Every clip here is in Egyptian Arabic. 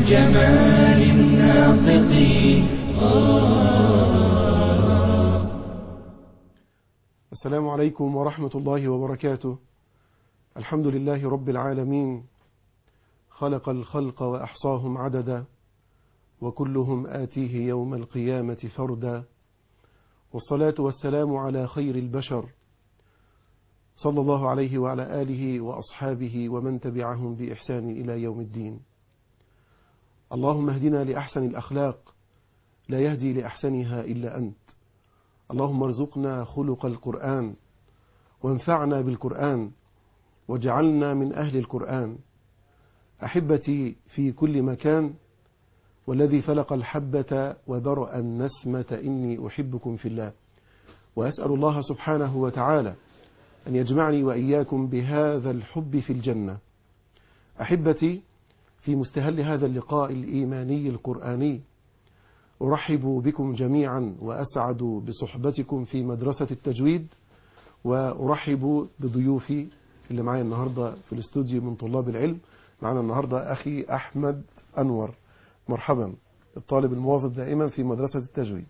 جمال الناطق السلام عليكم ورحمة الله وبركاته الحمد لله رب العالمين خلق الخلق وأحصاهم عددا وكلهم آتيه يوم القيامة فردا والصلاة والسلام على خير البشر صلى الله عليه وعلى آله وأصحابه ومن تبعهم بإحسان إلى يوم الدين اللهم اهدنا لأحسن الأخلاق لا يهدي لأحسنها إلا أنت اللهم ارزقنا خلق القرآن وانفعنا بالقرآن واجعلنا من أهل القرآن أحبتي في كل مكان والذي فلق الحبة وبرأ النسمة إني أحبكم في الله وأسأل الله سبحانه وتعالى أن يجمعني وإياكم بهذا الحب في الجنة أحبتي في مستهل هذا اللقاء الإيماني القرآني أرحب بكم جميعا وأسعد بصحبتكم في مدرسة التجويد وأرحب بضيوفي اللي معايا النهاردة في الاستوديو من طلاب العلم معنا النهاردة أخي أحمد أنور مرحبا الطالب المواظب دائما في مدرسة التجويد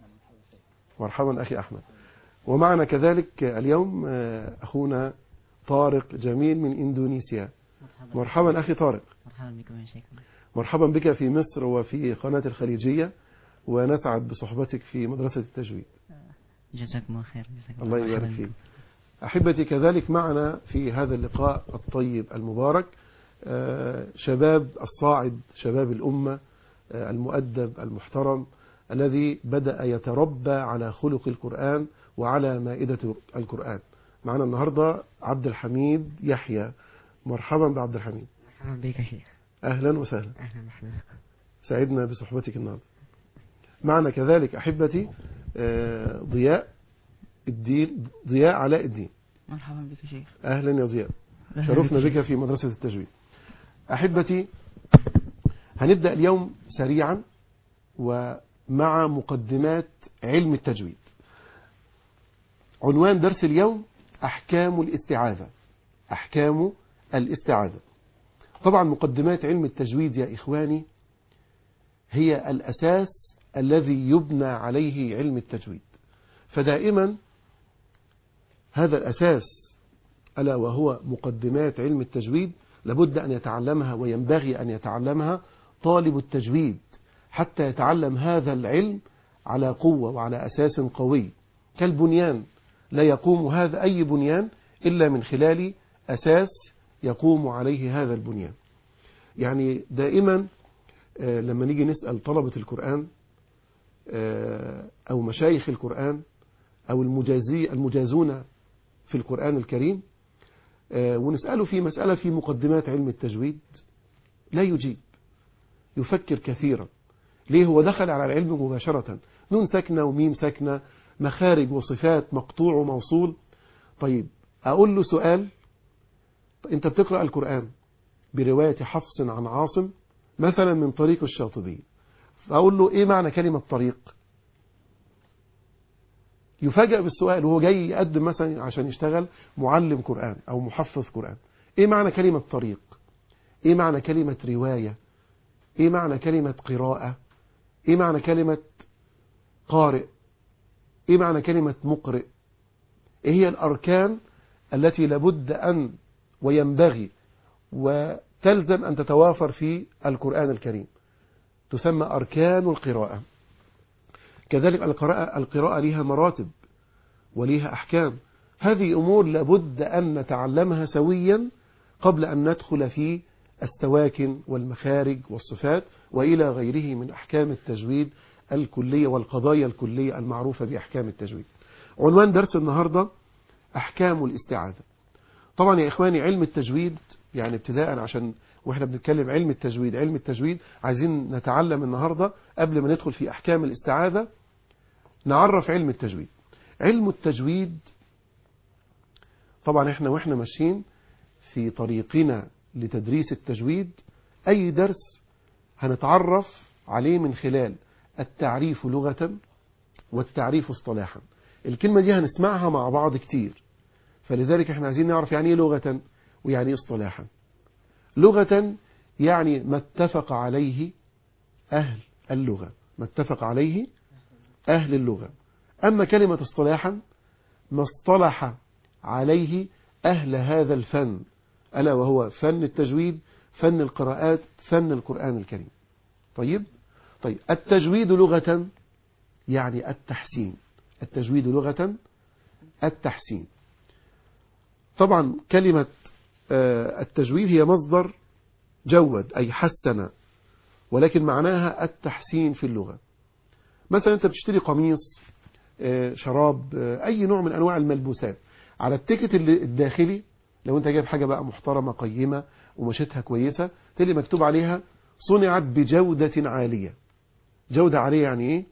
مرحبا أخي أحمد ومعنا كذلك اليوم أخونا طارق جميل من إندونيسيا مرحبا مرحبا أخي طارق مرحبا بكم يا شيخنا مرحبا بك في مصر وفي قناة الخليجية ونسعد بصحبتك في مدرسة التجويد جزاكم الله خير جزاكم الله يبارك مرحبا فيك بكم. أحبتي كذلك معنا في هذا اللقاء الطيب المبارك آه، شباب الصاعد شباب الأمة آه، المؤدب المحترم الذي بدأ يتربى على خلق القرآن وعلى مائدة القرآن معنا النهاردة عبد الحميد يحيى مرحبا بعبد الحميد مرحبا بك يا شيخ أهلا وسهلا اهلا بحضرتك سعدنا بصحبتك النهاردة معنا كذلك أحبتي آه، ضياء الدين ضياء علاء الدين مرحبا بك يا شيخ أهلا يا ضياء أهلا شرفنا بك يا بك في مدرسة التجويد أحبتي هنبدأ اليوم سريعا ومع مقدمات علم التجويد عنوان درس اليوم أحكام الاستعاذة أحكام الاستعاذة طبعا مقدمات علم التجويد يا إخواني هي الأساس الذي يبنى عليه علم التجويد فدائما هذا الأساس ألا وهو مقدمات علم التجويد لابد أن يتعلمها وينبغي أن يتعلمها طالب التجويد حتى يتعلم هذا العلم على قوة وعلى أساس قوي كالبنيان لا يقوم هذا أي بنيان إلا من خلال أساس يقوم عليه هذا البنيان يعني دائما آه، لما نيجي نسأل طلبة القرآن آه، أو مشايخ القرآن أو المجازي المجازون في القرآن الكريم آه، ونسأله في مسألة في مقدمات علم التجويد لا يجيب يفكر كثيرا ليه هو دخل على العلم مباشرة نون ساكنة وميم ساكنة مخارج وصفات مقطوع وموصول طيب أقول له سؤال أنت بتقرأ القرآن برواية حفص عن عاصم مثلا من طريق الشاطبي فأقول له إيه معنى كلمة طريق يفاجأ بالسؤال وهو جاي يقدم مثلا عشان يشتغل معلم قرآن أو محفظ قرآن إيه معنى كلمة طريق إيه معنى كلمة رواية إيه معنى كلمة قراءة إيه معنى كلمة قارئ إيه معنى كلمة مقرئ إيه هي الأركان التي لابد أن وينبغي وتلزم أن تتوافر في القرآن الكريم تسمى أركان القراءة كذلك القراءة, القراءة لها مراتب وليها أحكام هذه أمور لابد أن نتعلمها سويا قبل أن ندخل في السواكن والمخارج والصفات وإلى غيره من أحكام التجويد الكلية والقضايا الكلية المعروفة بأحكام التجويد عنوان درس النهاردة أحكام الاستعاذة طبعا يا إخواني علم التجويد يعني ابتداء عشان واحنا بنتكلم علم التجويد علم التجويد عايزين نتعلم النهاردة قبل ما ندخل في أحكام الاستعاذة نعرف علم التجويد علم التجويد طبعا احنا واحنا ماشيين في طريقنا لتدريس التجويد أي درس هنتعرف عليه من خلال التعريف لغة والتعريف اصطلاحا الكلمة دي هنسمعها مع بعض كتير فلذلك احنا عايزين نعرف يعني ايه لغة ويعني ايه اصطلاحا لغة يعني ما اتفق عليه أهل اللغة ما اتفق عليه أهل اللغة أما كلمة اصطلاحا ما اصطلح عليه أهل هذا الفن ألا وهو فن التجويد فن القراءات فن القرآن الكريم طيب طيب التجويد لغة يعني التحسين التجويد لغة التحسين طبعا كلمة آه، التجويد هي مصدر جود أي حسن ولكن معناها التحسين في اللغة مثلا أنت بتشتري قميص آه، شراب آه، أي نوع من أنواع الملبوسات على التيكت اللي- الداخلي لو أنت جايب حاجة بقى محترمة قيمة ومشيتها كويسة تلاقي مكتوب عليها صنعت بجودة عالية جودة عالية يعني إيه؟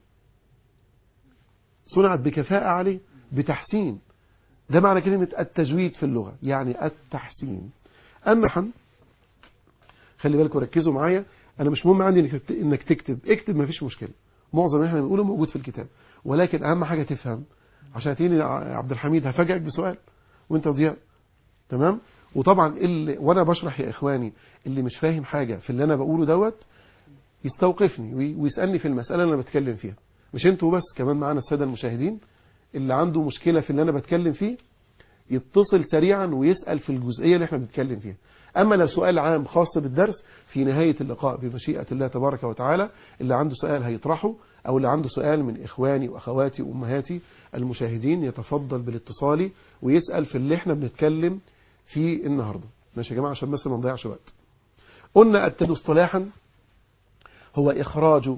صنعت بكفاءة عالية بتحسين ده معنى كلمة التجويد في اللغة يعني التحسين أما حن خلي بالكم ركزوا معايا أنا مش مهم عندي إنك تكت- إنك تكتب اكتب مفيش مشكلة معظم اللي احنا بنقوله موجود في الكتاب ولكن أهم حاجة تفهم عشان تيجي يا عبد الحميد هفاجئك بسؤال وأنت ضياء تمام وطبعا اللي وأنا بشرح يا إخواني اللي مش فاهم حاجة في اللي أنا بقوله دوت يستوقفني وي- ويسألني في المسألة اللي أنا بتكلم فيها مش انتوا بس كمان معانا السادة المشاهدين اللي عنده مشكلة في اللي أنا بتكلم فيه يتصل سريعا ويسأل في الجزئية اللي احنا بنتكلم فيها أما لو سؤال عام خاص بالدرس في نهاية اللقاء بمشيئة الله تبارك وتعالى اللي عنده سؤال هيطرحه أو اللي عنده سؤال من إخواني وأخواتي وأمهاتي المشاهدين يتفضل بالاتصال ويسأل في اللي احنا بنتكلم فيه النهاردة ماشي يا جماعة عشان بس ما نضيعش وقت قلنا التجويد اصطلاحا هو إخراج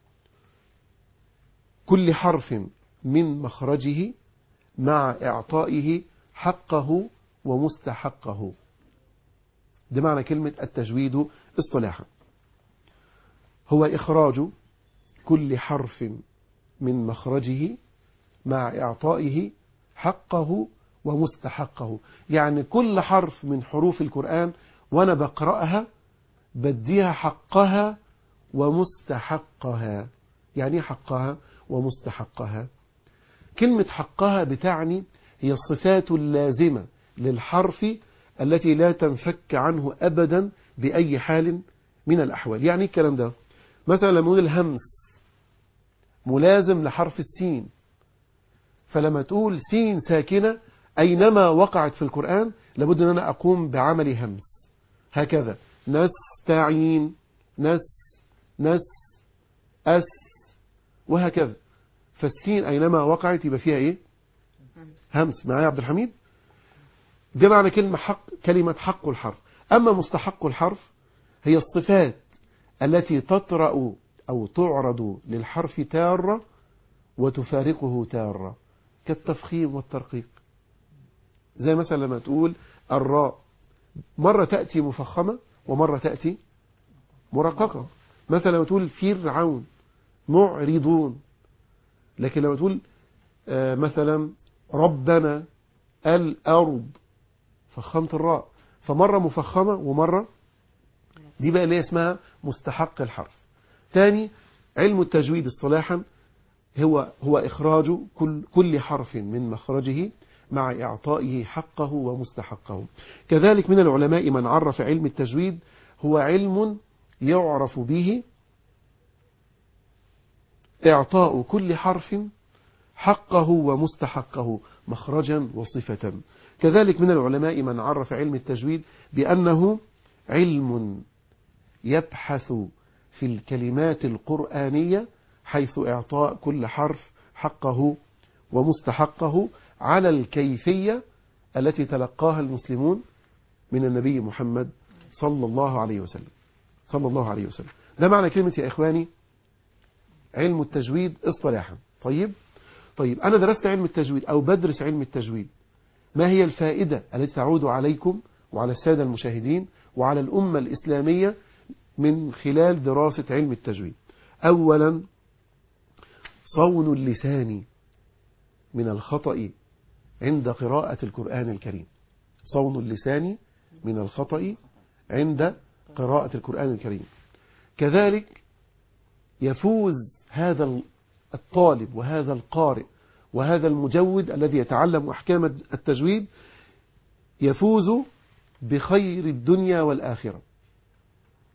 كل حرف من مخرجه مع إعطائه حقه ومستحقه ده معنى كلمة التجويد اصطلاحا هو إخراج كل حرف من مخرجه مع إعطائه حقه ومستحقه يعني كل حرف من حروف القرآن وأنا بقرأها بديها حقها ومستحقها يعني إيه حقها ومستحقها كلمة حقها بتعني هي الصفات اللازمة للحرف التي لا تنفك عنه أبدا بأي حال من الأحوال يعني إيه الكلام ده مثلا لما نقول الهمس ملازم لحرف السين فلما تقول سين ساكنة أينما وقعت في القرآن لابد أن أنا أقوم بعمل همس هكذا نستعين نس نس أس وهكذا فالسين أينما وقعت يبقى فيها إيه همس معايا يا عبد الحميد ده معنى كلمة حق كلمة حق الحرف أما مستحق الحرف هي الصفات التي تطرأ أو تعرض للحرف تارة وتفارقه تارة كالتفخيم والترقيق زي مثلا لما تقول الراء مرة تأتي مفخمة ومرة تأتي مرققة مثلا لما تقول فرعون معرضون لكن لما تقول آه مثلا ربنا الأرض فخمت الراء فمرة مفخمة ومرة دي بقى اللي هي اسمها مستحق الحرف تاني علم التجويد اصطلاحا هو هو إخراج كل كل حرف من مخرجه مع إعطائه حقه ومستحقه كذلك من العلماء من عرف علم التجويد هو علم يعرف به إعطاء كل حرف حقه ومستحقه مخرجا وصفة كذلك من العلماء من عرف علم التجويد بأنه علم يبحث في الكلمات القرآنية حيث إعطاء كل حرف حقه ومستحقه على الكيفية التي تلقاها المسلمون من النبي محمد صلى الله عليه وسلم صلى الله عليه وسلم ده معنى كلمة يا إخواني علم التجويد اصطلاحا طيب طيب أنا درست علم التجويد أو بدرس علم التجويد ما هي الفائدة التي تعود عليكم وعلى السادة المشاهدين وعلى الأمة الإسلامية من خلال دراسة علم التجويد أولا صون اللسان من الخطأ عند قراءة القرآن الكريم صون اللسان من الخطأ عند قراءة القرآن الكريم كذلك يفوز هذا الطالب وهذا القارئ وهذا المجود الذي يتعلم أحكام التجويد يفوز بخير الدنيا والآخرة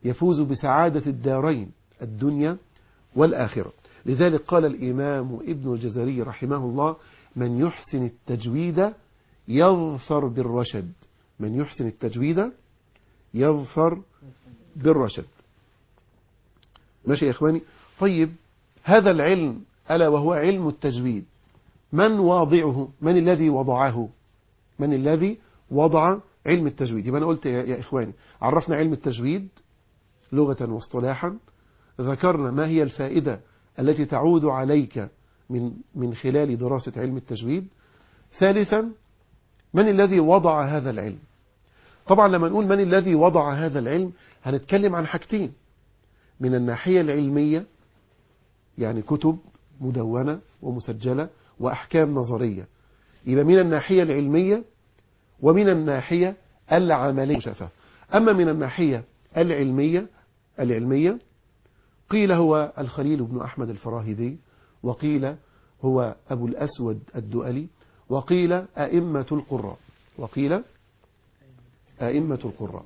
يفوز بسعادة الدارين الدنيا والآخرة لذلك قال الإمام ابن الجزري رحمه الله من يحسن التجويد يظفر بالرشد من يحسن التجويد يظفر بالرشد ماشي يا إخواني طيب هذا العلم ألا وهو علم التجويد من واضعه من الذي وضعه من الذي وضع علم التجويد يبقى أنا قلت يا, يا إخواني عرفنا علم التجويد لغة واصطلاحا ذكرنا ما هي الفائدة التي تعود عليك من من خلال دراسة علم التجويد ثالثا من الذي وضع هذا العلم طبعا لما نقول من الذي وضع هذا العلم هنتكلم عن حاجتين من الناحية العلمية يعني كتب مدونة ومسجلة وأحكام نظرية يبقى من الناحية العلمية ومن الناحية العملية مشافة أما من الناحية العلمية العلمية قيل هو الخليل بن أحمد الفراهيدي وقيل هو أبو الأسود الدؤلي وقيل أئمة القراء وقيل أئمة القراء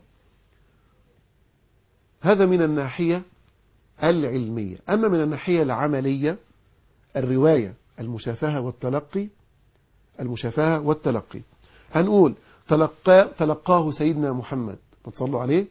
هذا من الناحية العلمية أما من الناحية العملية الرواية المشافهة والتلقي المشافهة والتلقي هنقول تلقى تلقاه سيدنا محمد تصلوا عليه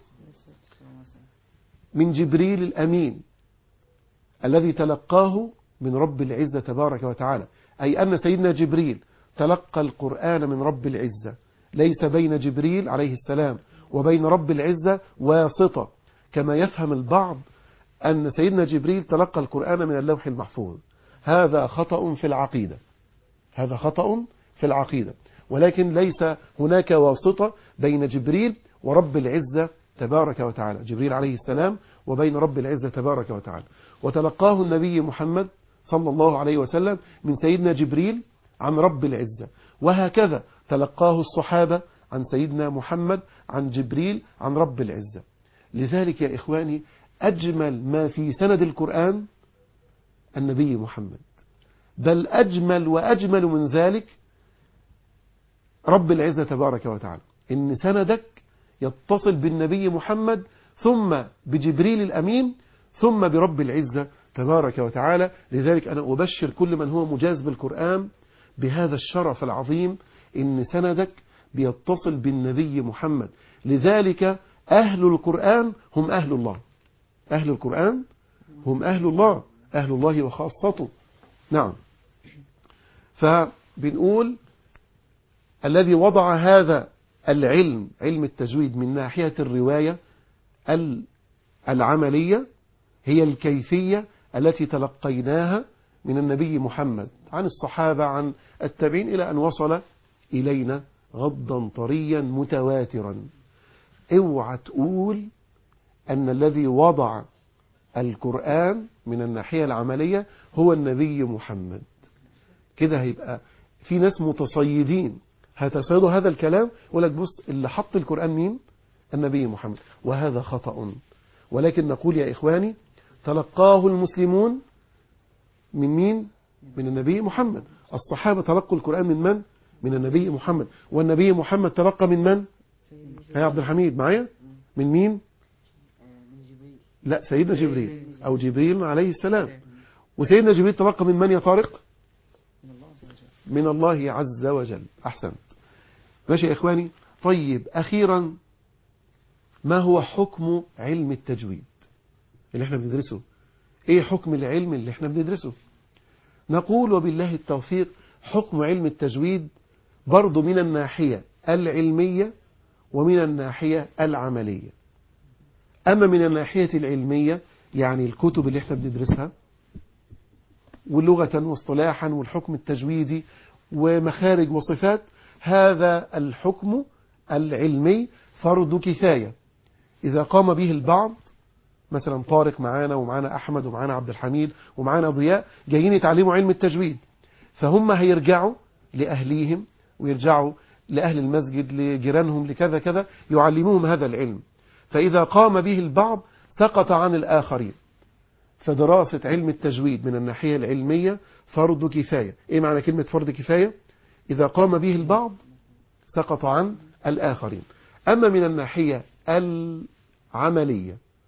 من جبريل الأمين الذي تلقاه من رب العزة تبارك وتعالى أي أن سيدنا جبريل تلقى القرآن من رب العزة ليس بين جبريل عليه السلام وبين رب العزة واسطة كما يفهم البعض أن سيدنا جبريل تلقى القرآن من اللوح المحفوظ هذا خطأ في العقيدة هذا خطأ في العقيدة ولكن ليس هناك واسطة بين جبريل ورب العزة تبارك وتعالى جبريل عليه السلام وبين رب العزة تبارك وتعالى وتلقاه النبي محمد صلى الله عليه وسلم من سيدنا جبريل عن رب العزة وهكذا تلقاه الصحابة عن سيدنا محمد عن جبريل عن رب العزة لذلك يا إخواني أجمل ما في سند القرآن النبي محمد بل أجمل وأجمل من ذلك رب العزة تبارك وتعالى إن سندك يتصل بالنبي محمد ثم بجبريل الأمين ثم برب العزة تبارك وتعالى لذلك أنا أبشر كل من هو مجاز بالقرآن بهذا الشرف العظيم إن سندك بيتصل بالنبي محمد لذلك أهل القرآن هم أهل الله أهل القرآن هم أهل الله أهل الله وخاصته نعم فبنقول الذي وضع هذا العلم علم التجويد من ناحية الرواية العملية هي الكيفية التي تلقيناها من النبي محمد عن الصحابة عن التابعين إلى أن وصل إلينا غضا طريا متواترا اوعى تقول أن الذي وضع القرآن من الناحية العملية هو النبي محمد كده هيبقى في ناس متصيدين هتصيدوا هذا الكلام يقول لك بص اللي حط القرآن مين النبي محمد وهذا خطأ ولكن نقول يا إخواني تلقاه المسلمون من مين من النبي محمد الصحابة تلقوا القرآن من من من النبي محمد والنبي محمد تلقى من من يا عبد الحميد معايا من مين لا سيدنا جبريل أو جبريل عليه السلام وسيدنا جبريل تلقى من من يا طارق من الله عز وجل أحسنت ماشي يا إخواني طيب أخيرا ما هو حكم علم التجويد اللي احنا بندرسه ايه حكم العلم اللي احنا بندرسه نقول وبالله التوفيق حكم علم التجويد برضو من الناحية العلمية ومن الناحية العملية أما من الناحية العلمية يعني الكتب اللي احنا بندرسها ولغة واصطلاحا والحكم التجويدي ومخارج وصفات هذا الحكم العلمي فرض كفاية إذا قام به البعض مثلا طارق معانا ومعانا أحمد ومعانا عبد الحميد ومعانا ضياء جايين يتعلموا علم التجويد فهم هيرجعوا لأهليهم ويرجعوا لأهل المسجد لجيرانهم لكذا كذا يعلموهم هذا العلم فإذا قام به البعض سقط عن الآخرين فدراسة علم التجويد من الناحية العلمية فرض كفاية إيه معنى كلمة فرض كفاية إذا قام به البعض سقط عن الآخرين أما من الناحية العملية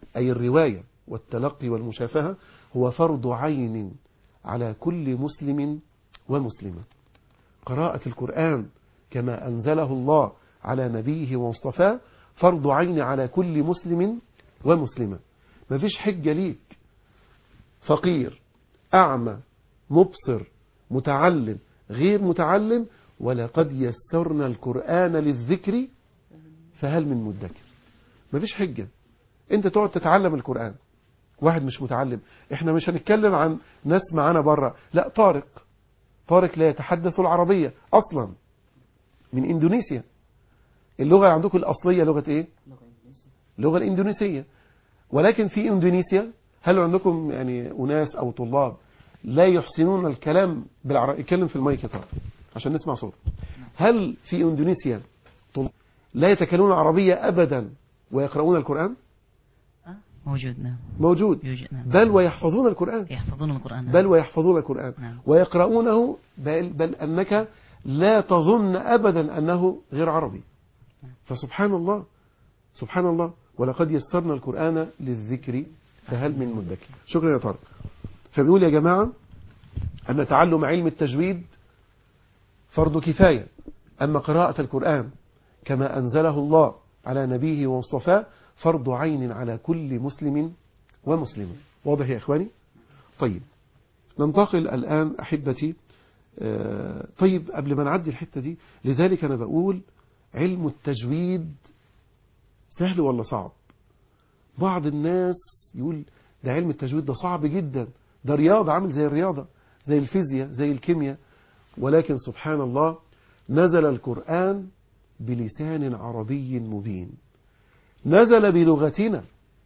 أي الرواية والتلقي والمشافهة هو فرض عين على كل مسلم ومسلمة قراءة القرآن كما أنزله الله على نبيه ومصطفاه فرض عين على كل مسلم ومسلمة مفيش حجة ليك فقير أعمى مبصر متعلم غير متعلم ولقد يسرنا القرآن للذكر فهل من مدكر مفيش حجة انت تقعد تتعلم القرآن واحد مش متعلم احنا مش هنتكلم عن ناس معانا بره لا طارق طارق لا يتحدث العربية اصلا من اندونيسيا اللغة اللي عندكم الاصلية لغة ايه اللغة الاندونيسية ولكن في اندونيسيا هل عندكم يعني اناس او طلاب لا يحسنون الكلام بالعربي يتكلم في المايك يا طارق عشان نسمع صوت هل في اندونيسيا طلاب لا يتكلمون عربية ابدا ويقرؤون القرآن آه، موجود نعم موجود يوجد نعم بل ويحفظون القرآن يحفظون القرآن نعم. بل ويحفظون القرآن نعم. ويقرؤونه بل, بل أنك لا تظن أبدا أنه غير عربي فسبحان الله سبحان الله ولقد يسرنا القرآن للذكر فهل من مدكر شكرا يا طارق فبنقول يا جماعة أن تعلم علم التجويد فرض كفاية أما قراءة القرآن كما أنزله الله على نبيه ومصطفاه فرض عين على كل مسلم ومسلمة واضح يا إخواني طيب ننتقل الآن أحبتي آه، طيب قبل ما نعدي الحتة دي لذلك أنا بقول علم التجويد سهل ولا صعب بعض الناس يقول ده علم التجويد ده صعب جدا ده رياضة عامل زي الرياضة زي الفيزياء زي الكيمياء ولكن سبحان الله نزل القرآن بلسان عربي مبين نزل بلغتنا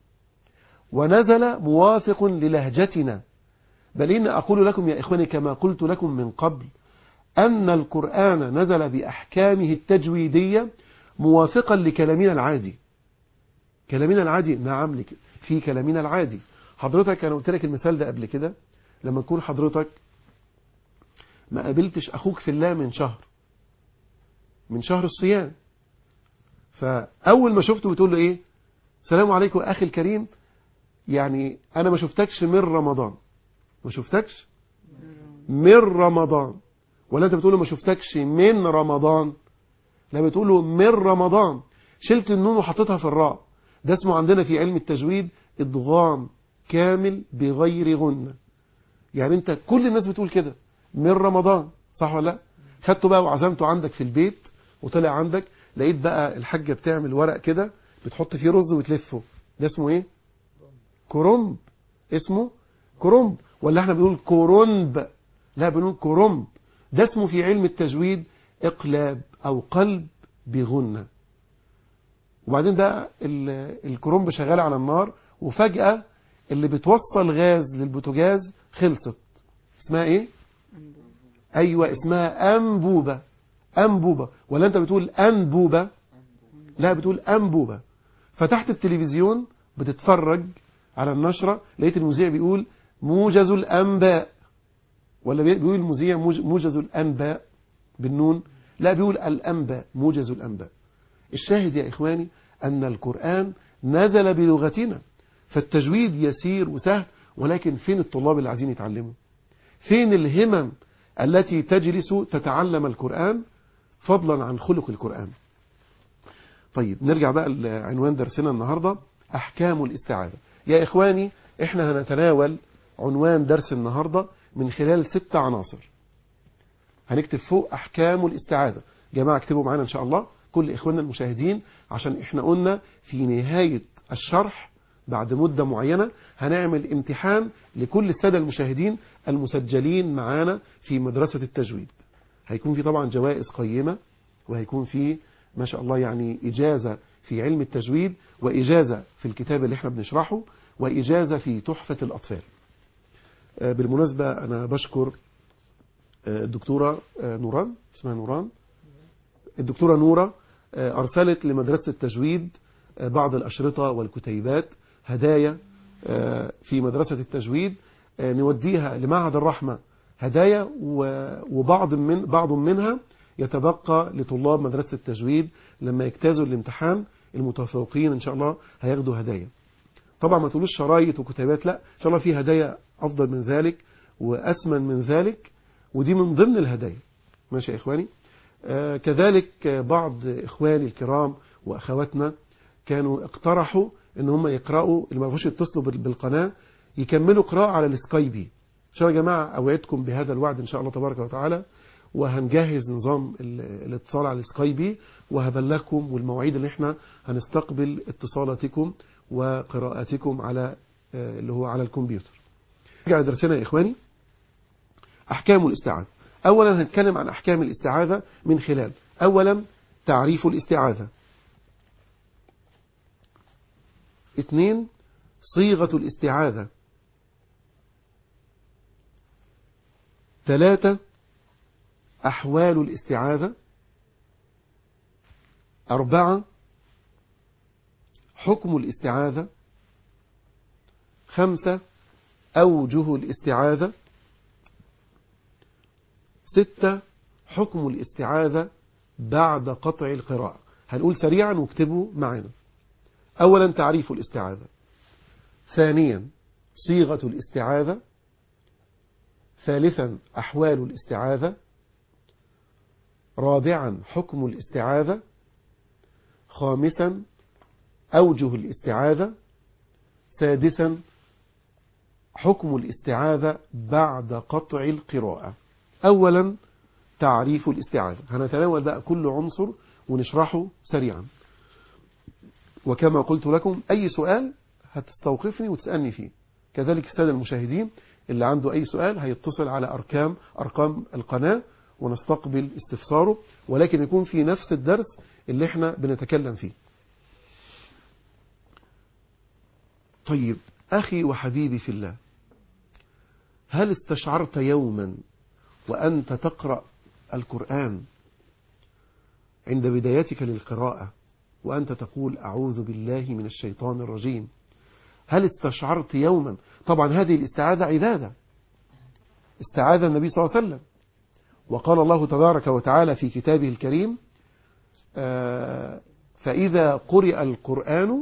ونزل موافق للهجتنا بل إن أقول لكم يا إخواني كما قلت لكم من قبل أن القرآن نزل بأحكامه التجويدية موافقا لكلامنا العادي كلامنا العادي نعم لك في كلامنا العادي حضرتك أنا قلت لك المثال ده قبل كده لما تكون حضرتك ما قابلتش أخوك في الله من شهر من شهر الصيام فأول ما شفته بتقول له إيه السلام عليكم أخي الكريم يعني أنا ما شفتكش من رمضان ما شفتكش من رمضان ولا أنت بتقول له ما شفتكش من رمضان لا بتقول له من رمضان شلت النون وحطيتها في الراء ده اسمه عندنا في علم التجويد ادغام كامل بغير غنة يعني انت كل الناس بتقول كده من رمضان صح ولا لا خدته بقى وعزمته عندك في البيت وطلع عندك لقيت بقى الحاجة بتعمل ورق كده بتحط فيه رز وتلفه ده اسمه ايه كرنب اسمه كرنب ولا احنا بنقول كرنب لا بنقول كرنب ده اسمه في علم التجويد اقلاب او قلب بغنة وبعدين ده ال- الكرنب شغال على النار وفجأة اللي بتوصل غاز للبوتاجاز خلصت اسمها ايه ايوه اسمها انبوبة انبوبة ولا انت بتقول انبوبة لا بتقول انبوبة فتحت التلفزيون بتتفرج على النشرة لقيت المذيع بيقول موجز الانباء ولا بي- بيقول المذيع موج- موجز الانباء بالنون لا بيقول الانباء موجز الانباء الشاهد يا إخواني أن القرآن نزل بلغتنا فالتجويد يسير وسهل ولكن فين الطلاب اللي عايزين يتعلموا فين الهمم التي تجلس تتعلم القرآن فضلا عن خلق القرآن طيب نرجع بقى لعنوان درسنا النهاردة أحكام الاستعاذة يا إخواني إحنا هنتناول عنوان درس النهاردة من خلال ست عناصر هنكتب فوق أحكام الاستعاذة جماعة اكتبوا معانا إن شاء الله كل إخواننا المشاهدين عشان إحنا قلنا في نهاية الشرح بعد مدة معينة هنعمل امتحان لكل السادة المشاهدين المسجلين معانا في مدرسة التجويد هيكون في طبعا جوائز قيمة وهيكون في ما شاء الله يعني إجازة في علم التجويد وإجازة في الكتاب اللي احنا بنشرحه وإجازة في تحفة الأطفال آه، بالمناسبة أنا بشكر آه، الدكتورة آه، نوران اسمها نوران الدكتورة نورة آه، أرسلت لمدرسة التجويد آه، بعض الأشرطة والكتيبات هدايا آه، في مدرسة التجويد آه، نوديها لمعهد الرحمة هدايا و- وبعض من بعض منها يتبقى لطلاب مدرسة التجويد لما يجتازوا الامتحان المتفوقين إن شاء الله هياخدوا هدايا طبعا ما تقولوش شرايط وكتابات لا إن شاء الله في هدايا أفضل من ذلك وأسمن من ذلك ودي من ضمن الهدايا ماشي يا إخواني آه كذلك آه، بعض إخواني الكرام وأخواتنا كانوا اقترحوا ان هم يقرأوا اللي ما يعرفوش يتصلوا بال- بالقناة يكملوا قراءة على السكايبي ان شاء الله يا جماعة اوعدكم بهذا الوعد ان شاء الله تبارك وتعالى وهنجهز نظام ال- الاتصال على السكايبي وهبلغكم والمواعيد اللي احنا هنستقبل اتصالاتكم وقراءاتكم على آه، اللي هو على الكمبيوتر نرجع لدرسنا يا اخواني احكام الاستعاذة اولا هنتكلم عن احكام الاستعاذة من خلال اولا تعريف الاستعاذة اثنين صيغة الاستعاذة ثلاثة أحوال الاستعاذة أربعة حكم الاستعاذة خمسة أوجه الاستعاذة ستة حكم الاستعاذة بعد قطع القراءة هنقول سريعا واكتبوا معنا أولا تعريف الاستعاذة ثانيا صيغة الاستعاذة ثالثا أحوال الاستعاذة رابعا حكم الاستعاذة خامسا أوجه الاستعاذة سادسا حكم الاستعاذة بعد قطع القراءة أولا تعريف الاستعاذة هنتناول بقى كل عنصر ونشرحه سريعا وكما قلت لكم أي سؤال هتستوقفني وتسألني فيه كذلك السادة المشاهدين اللي عنده أي سؤال هيتصل على أرقام أرقام القناة ونستقبل استفساره ولكن يكون في نفس الدرس اللي احنا بنتكلم فيه طيب أخي وحبيبي في الله هل استشعرت يوما وأنت تقرأ القرآن عند بدايتك للقراءة وأنت تقول أعوذ بالله من الشيطان الرجيم هل استشعرت يوما طبعا هذه الاستعاذة عبادة استعاذ النبي صلى الله عليه وسلم وقال الله تبارك وتعالى في كتابه الكريم آه، فإذا قرئ القرآن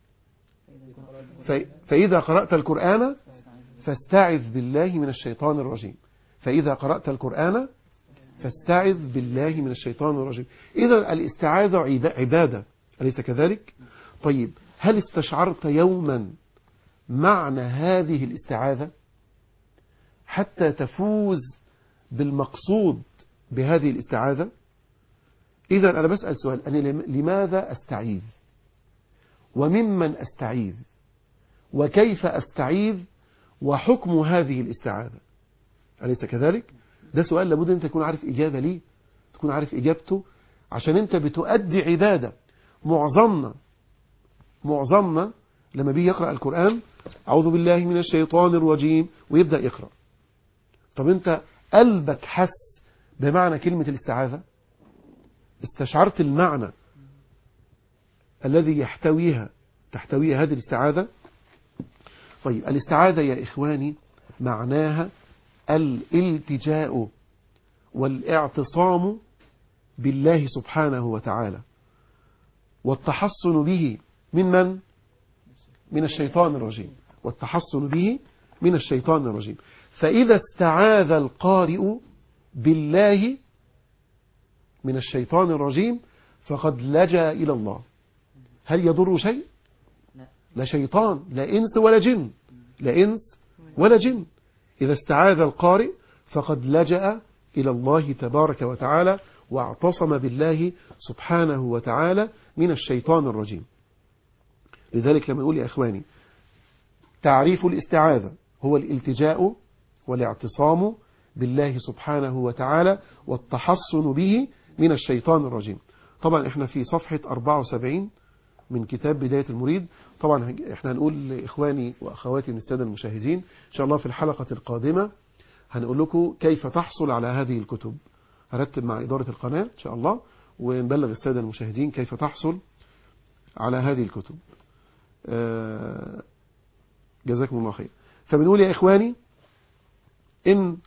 ف- فإذا قرأت القرآن فاستعذ بالله من الشيطان الرجيم فإذا قرأت القرآن فاستعذ بالله من الشيطان الرجيم إذا الاستعاذة عب- عبادة أليس كذلك؟ طيب هل استشعرت يوما معنى هذه الاستعاذة حتى تفوز بالمقصود بهذه الاستعاذة إذا أنا بسأل سؤال أنا لم- لماذا أستعيذ وممن أستعيذ وكيف أستعيذ وحكم هذه الاستعاذة أليس كذلك ده سؤال لابد أن تكون عارف إجابة ليه تكون عارف إجابته عشان أنت بتؤدي عبادة معظمنا معظمنا لما بيجي يقرأ القرآن أعوذ بالله من الشيطان الرجيم ويبدأ يقرأ طب أنت قلبك حس بمعنى كلمة الاستعاذة استشعرت المعنى الذي يحتويها تحتويها هذه الاستعاذة طيب الاستعاذة يا إخواني معناها الالتجاء والاعتصام بالله سبحانه وتعالى والتحصن به من من؟ من الشيطان الرجيم والتحصن به من الشيطان الرجيم فإذا استعاذ القارئ بالله من الشيطان الرجيم فقد لجأ إلى الله هل يضر شيء؟ لا. لا شيطان لا إنس ولا جن لا إنس ولا جن إذا استعاذ القارئ فقد لجأ إلى الله تبارك وتعالى واعتصم بالله سبحانه وتعالى من الشيطان الرجيم لذلك لما نقول يا إخواني تعريف الاستعاذة هو الالتجاء والاعتصام بالله سبحانه وتعالى والتحصن به من الشيطان الرجيم طبعا احنا في صفحة 74 من كتاب بداية المريد طبعا هج- احنا هنقول لإخواني وأخواتي من السادة المشاهدين إن شاء الله في الحلقة القادمة هنقول لكم كيف تحصل على هذه الكتب هرتب مع إدارة القناة إن شاء الله ونبلغ السادة المشاهدين كيف تحصل على هذه الكتب آه، جزاكم الله خير فبنقول يا إخواني إن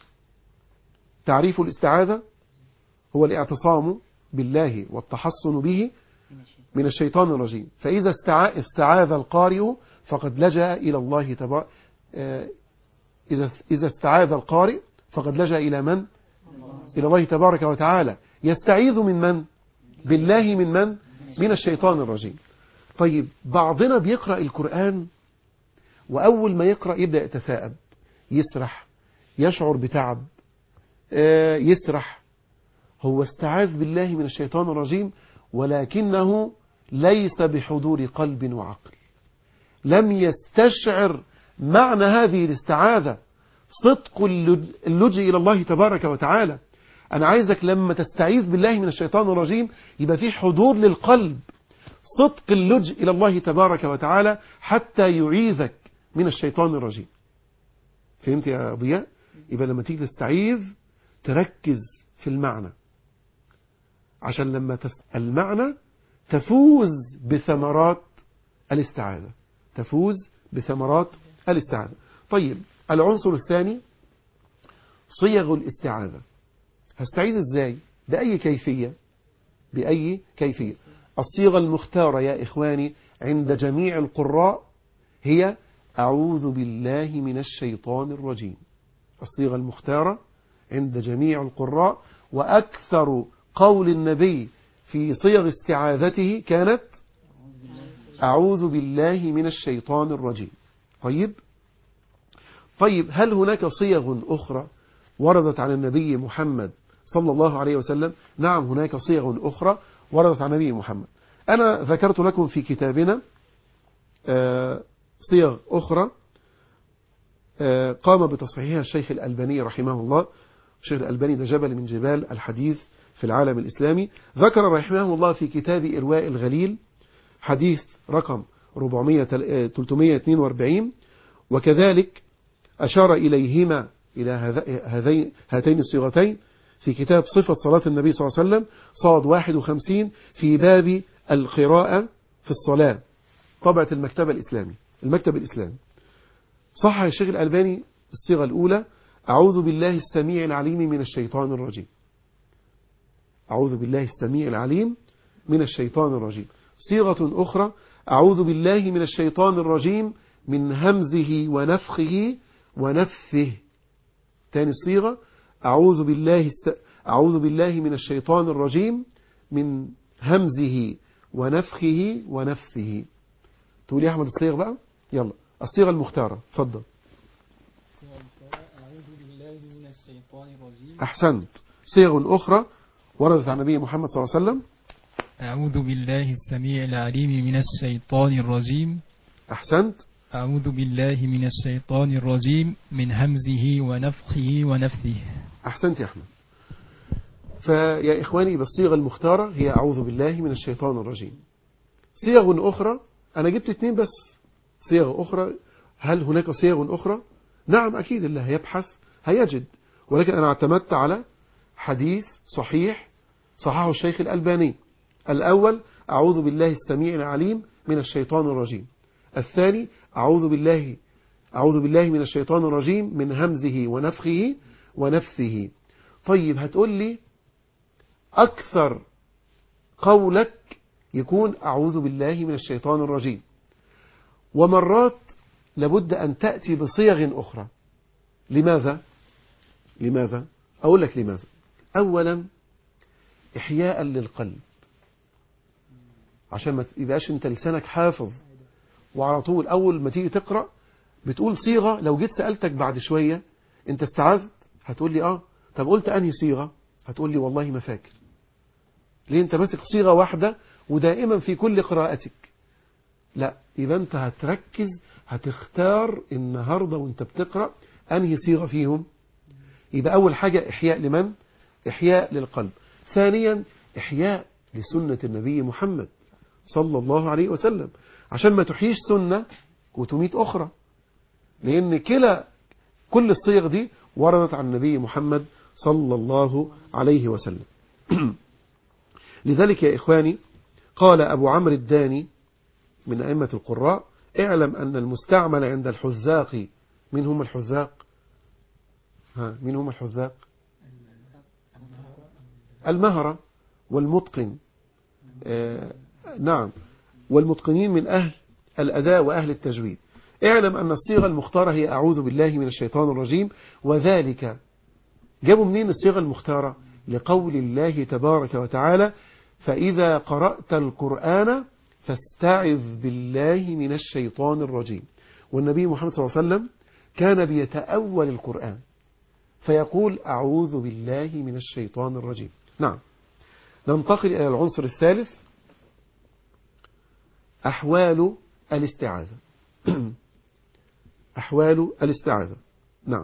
تعريف الاستعاذة هو الاعتصام بالله والتحصن به من الشيطان الرجيم فإذا استع- استعاذ القارئ فقد لجأ إلى الله تبارك إذا إذا استعاذ القارئ فقد لجأ إلى من؟ إلى الله تبارك وتعالى يستعيذ من من؟ بالله من من؟ من الشيطان الرجيم طيب بعضنا بيقرأ القرآن وأول ما يقرأ يبدأ يتثاءب يسرح يشعر بتعب آه، يسرح هو استعاذ بالله من الشيطان الرجيم ولكنه ليس بحضور قلب وعقل لم يستشعر معنى هذه الاستعاذة صدق اللج- اللجئ إلى الله تبارك وتعالى أنا عايزك لما تستعيذ بالله من الشيطان الرجيم يبقى في حضور للقلب صدق اللجئ إلى الله تبارك وتعالى حتى يعيذك من الشيطان الرجيم فهمت يا ضياء يبقى لما تيجي تستعيذ تركز في المعنى عشان لما تس... المعنى تفوز بثمرات الاستعاذة تفوز بثمرات الاستعاذة طيب العنصر الثاني صيغ الاستعاذة هستعيذ ازاي بأي كيفية بأي كيفية الصيغة المختارة يا إخواني عند جميع القراء هي أعوذ بالله من الشيطان الرجيم الصيغة المختارة عند جميع القراء وأكثر قول النبي في صيغ استعاذته كانت أعوذ بالله من الشيطان الرجيم طيب طيب هل هناك صيغ أخرى وردت عن النبي محمد صلى الله عليه وسلم نعم هناك صيغ أخرى وردت عن النبي محمد أنا ذكرت لكم في كتابنا آه، صيغ أخرى آه، قام بتصحيحها الشيخ الألباني رحمه الله الشيخ الألباني ده جبل من جبال الحديث في العالم الإسلامي ذكر رحمه الله في كتاب إرواء الغليل حديث رقم 400 آه، 342 وكذلك أشار إليهما إلى هذا- هذين هاتين الصيغتين في كتاب صفة صلاة النبي صلى الله عليه وسلم صاد 51 في باب القراءة في الصلاة طبعة المكتبة الإسلامي المكتب الإسلامي صح الشيخ الألباني الصيغة الأولى أعوذ بالله السميع العليم من الشيطان الرجيم أعوذ بالله السميع العليم من الشيطان الرجيم صيغة أخرى أعوذ بالله من الشيطان الرجيم من همزه ونفخه ونفثه تاني صيغة أعوذ بالله الس... أعوذ بالله من الشيطان الرجيم من همزه ونفخه ونفثه تقول يا أحمد الصيغ بقى يلا الصيغة المختارة اتفضل أعوذ بالله من الشيطان الرجيم أحسنت صيغ أخرى وردت عن النبي محمد صلى الله عليه وسلم أعوذ بالله السميع العليم من الشيطان الرجيم أحسنت أعوذ بالله من الشيطان الرجيم من همزه ونفخه ونفثه أحسنت يا أحمد فيا إخواني بالصيغة المختارة هي أعوذ بالله من الشيطان الرجيم صيغ أخرى أنا جبت اتنين بس صيغ أخرى هل هناك صيغ أخرى نعم أكيد اللي هيبحث هيجد ولكن أنا اعتمدت على حديث صحيح صححه الشيخ الألباني الأول أعوذ بالله السميع العليم من الشيطان الرجيم الثاني أعوذ بالله أعوذ بالله من الشيطان الرجيم من همزه ونفخه ونفثه طيب هتقول لي أكثر قولك يكون أعوذ بالله من الشيطان الرجيم ومرات لابد أن تأتي بصيغ أخرى لماذا؟ لماذا؟ أقول لك لماذا أولا إحياء للقلب عشان ما يبقاش انت لسانك حافظ وعلى طول أول ما تيجي تقرأ بتقول صيغة لو جيت سألتك بعد شوية انت استعذت هتقول لي اه طب قلت انهي صيغة هتقول لي والله ما فاكر ليه انت ماسك صيغة واحدة ودائما في كل قراءتك لا يبقى انت هتركز هتختار النهاردة وانت بتقرأ انهي صيغة فيهم يبقى اول حاجة احياء لمن احياء للقلب ثانيا احياء لسنة النبي محمد صلى الله عليه وسلم عشان ما تحييش سنة وتميت أخرى لأن كلا كل الصيغ دي وردت عن النبي محمد صلى الله عليه وسلم لذلك يا إخواني قال أبو عمرو الداني من أئمة القراء اعلم أن المستعمل عند الحذاق من هم الحذاق ها من هم الحذاق المهرة والمتقن آه نعم والمتقنين من أهل الأداء وأهل التجويد اعلم أن الصيغة المختارة هي أعوذ بالله من الشيطان الرجيم وذلك جابوا منين الصيغة المختارة لقول الله تبارك وتعالى فإذا قرأت القرآن فاستعذ بالله من الشيطان الرجيم والنبي محمد صلى الله عليه وسلم كان بيتأول القرآن فيقول أعوذ بالله من الشيطان الرجيم نعم ننتقل إلى العنصر الثالث أحوال الاستعاذة أحوال الاستعاذة نعم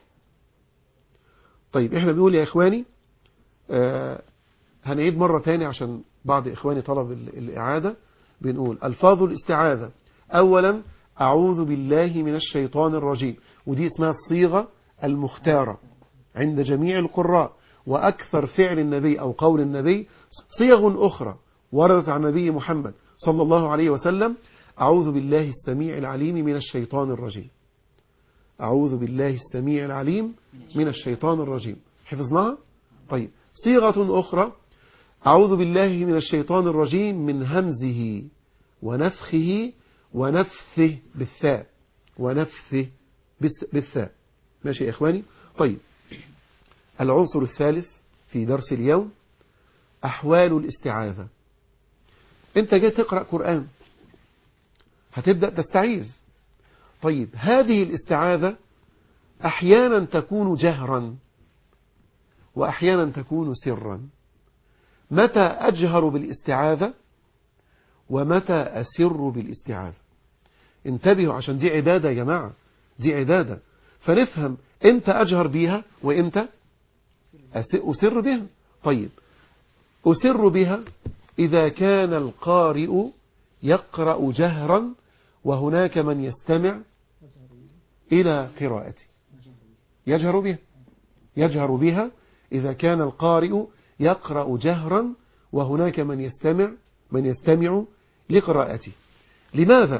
طيب إحنا بنقول يا إخواني آه هنعيد مرة تاني عشان بعض إخواني طلب ال- الإعادة بنقول ألفاظ الاستعاذة أولا أعوذ بالله من الشيطان الرجيم ودي اسمها الصيغة المختارة عند جميع القراء وأكثر فعل النبي أو قول النبي صيغ أخرى وردت عن النبي محمد صلى الله عليه وسلم أعوذ بالله السميع العليم من الشيطان الرجيم أعوذ بالله السميع العليم من الشيطان الرجيم حفظناها؟ طيب صيغة أخرى أعوذ بالله من الشيطان الرجيم من همزه ونفخه ونفثه بالثاء ونفثه بالس- بالثاء ماشي يا إخواني طيب العنصر الثالث في درس اليوم أحوال الاستعاذة أنت جاي تقرأ قرآن هتبدأ تستعيذ طيب هذه الاستعاذة أحيانا تكون جهرا وأحيانا تكون سرا متى أجهر بالاستعاذة ومتى أسر بالاستعاذة انتبهوا عشان دي عبادة يا جماعة دي عبادة فنفهم امتى أجهر بيها وامتى أس- أسر بها طيب أسر بها إذا كان القارئ يقرأ جهرا وهناك من يستمع إلى قراءته يجهر بها يجهر بها إذا كان القارئ يقرأ جهرا وهناك من يستمع من يستمع لقراءته لماذا؟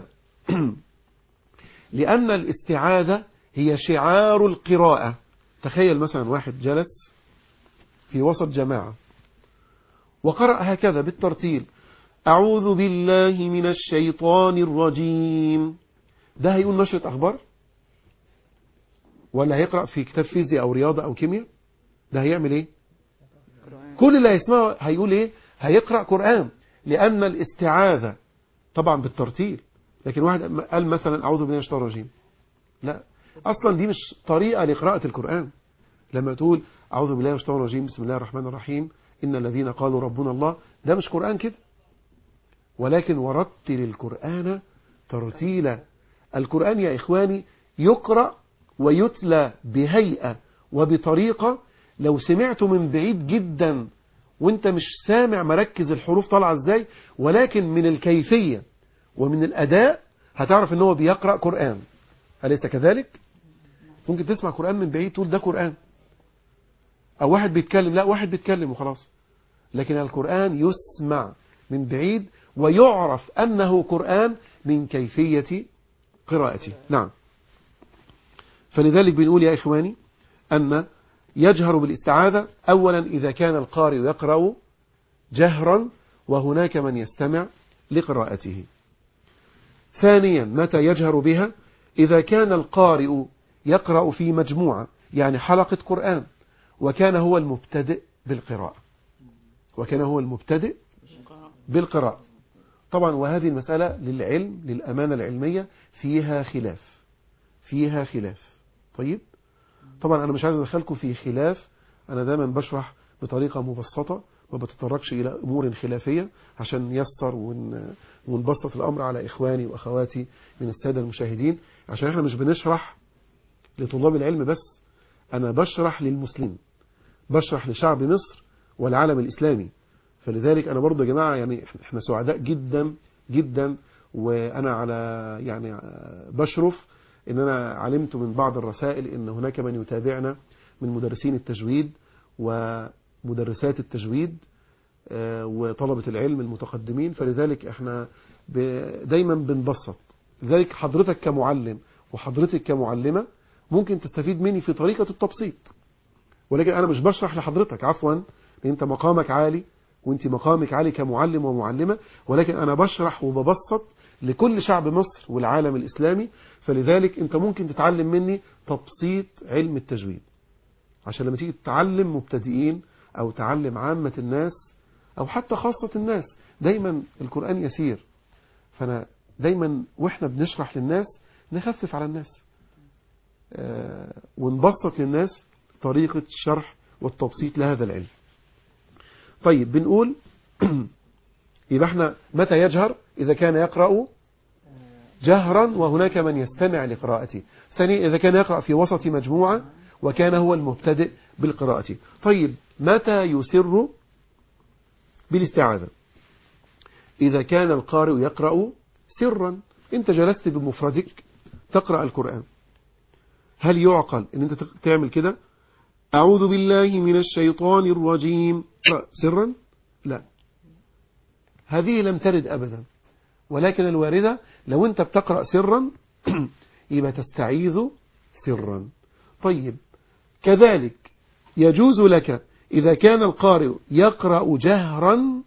لأن الاستعاذة هي شعار القراءة تخيل مثلا واحد جلس في وسط جماعة وقرأ هكذا بالترتيل أعوذ بالله من الشيطان الرجيم ده هيقول نشرة أخبار ولا هيقرأ في كتاب فيزياء أو رياضة أو كيمياء ده هيعمل إيه كل اللي هيسمعه هيقول إيه هيقرأ قرآن لأن الاستعاذة طبعا بالترتيل لكن واحد قال مثلا أعوذ بالله من الشيطان الرجيم لا أصلا دي مش طريقة لقراءة القرآن لما تقول أعوذ بالله من الشيطان الرجيم بسم الله الرحمن الرحيم إن الذين قالوا ربنا الله ده مش قرآن كده ولكن ورتل القرآن ترتيلا القرآن يا إخواني يقرأ ويتلى بهيئة وبطريقة لو سمعته من بعيد جدا وانت مش سامع مركز الحروف طالعة ازاي ولكن من الكيفية ومن الأداء هتعرف ان هو بيقرأ قرآن أليس كذلك؟ ممكن تسمع قرآن من بعيد تقول ده قرآن أو واحد بيتكلم لا واحد بيتكلم وخلاص لكن القرآن يسمع من بعيد ويعرف أنه قرآن من كيفية قراءته نعم فلذلك بنقول يا إخواني أن يجهر بالاستعاذة أولا إذا كان القارئ يقرأ جهرا وهناك من يستمع لقراءته ثانيا متى يجهر بها إذا كان القارئ يقرأ في مجموعة يعني حلقة قرآن وكان هو المبتدئ بالقراءة وكان هو المبتدئ بالقراءة طبعا وهذه المسألة للعلم للأمانة العلمية فيها خلاف فيها خلاف طيب طبعا أنا مش عايز أدخلكم في خلاف أنا دايما بشرح بطريقة مبسطة ما بتطرقش إلى أمور خلافية عشان نيسر ون... ونبسط الأمر على إخواني وأخواتي من السادة المشاهدين عشان إحنا مش بنشرح لطلاب العلم بس أنا بشرح للمسلمين بشرح لشعب مصر والعالم الإسلامي فلذلك أنا برضو يا جماعة يعني إحنا سعداء جدا جدا وأنا على يعني بشرف إن أنا علمت من بعض الرسائل إن هناك من يتابعنا من مدرسين التجويد ومدرسات التجويد وطلبة العلم المتقدمين فلذلك احنا دايما بنبسط لذلك حضرتك كمعلم وحضرتك كمعلمة ممكن تستفيد مني في طريقة التبسيط ولكن أنا مش بشرح لحضرتك عفوا لأن أنت مقامك عالي وانت مقامك عالي كمعلم ومعلمة ولكن أنا بشرح وببسط لكل شعب مصر والعالم الإسلامي فلذلك انت ممكن تتعلم مني تبسيط علم التجويد عشان لما تيجي تتعلم مبتدئين أو تعلم عامة الناس أو حتى خاصة الناس دايما القرآن يسير فأنا دايما وإحنا بنشرح للناس نخفف على الناس آه، ونبسط للناس طريقة الشرح والتبسيط لهذا العلم طيب بنقول يبقى احنا متى يجهر إذا كان يقرأ جهرا وهناك من يستمع لقراءته ثانيا إذا كان يقرأ في وسط مجموعة وكان هو المبتدئ بالقراءة طيب متى يسر بالاستعاذة إذا كان القارئ يقرأ سرا انت جلست بمفردك تقرأ القرآن هل يعقل ان انت تعمل كده أعوذ بالله من الشيطان الرجيم سرا لا هذه لم ترد أبدا ولكن الواردة لو أنت بتقرأ سرا يبقى تستعيذ سرا طيب كذلك يجوز لك إذا كان القارئ يقرأ جهرا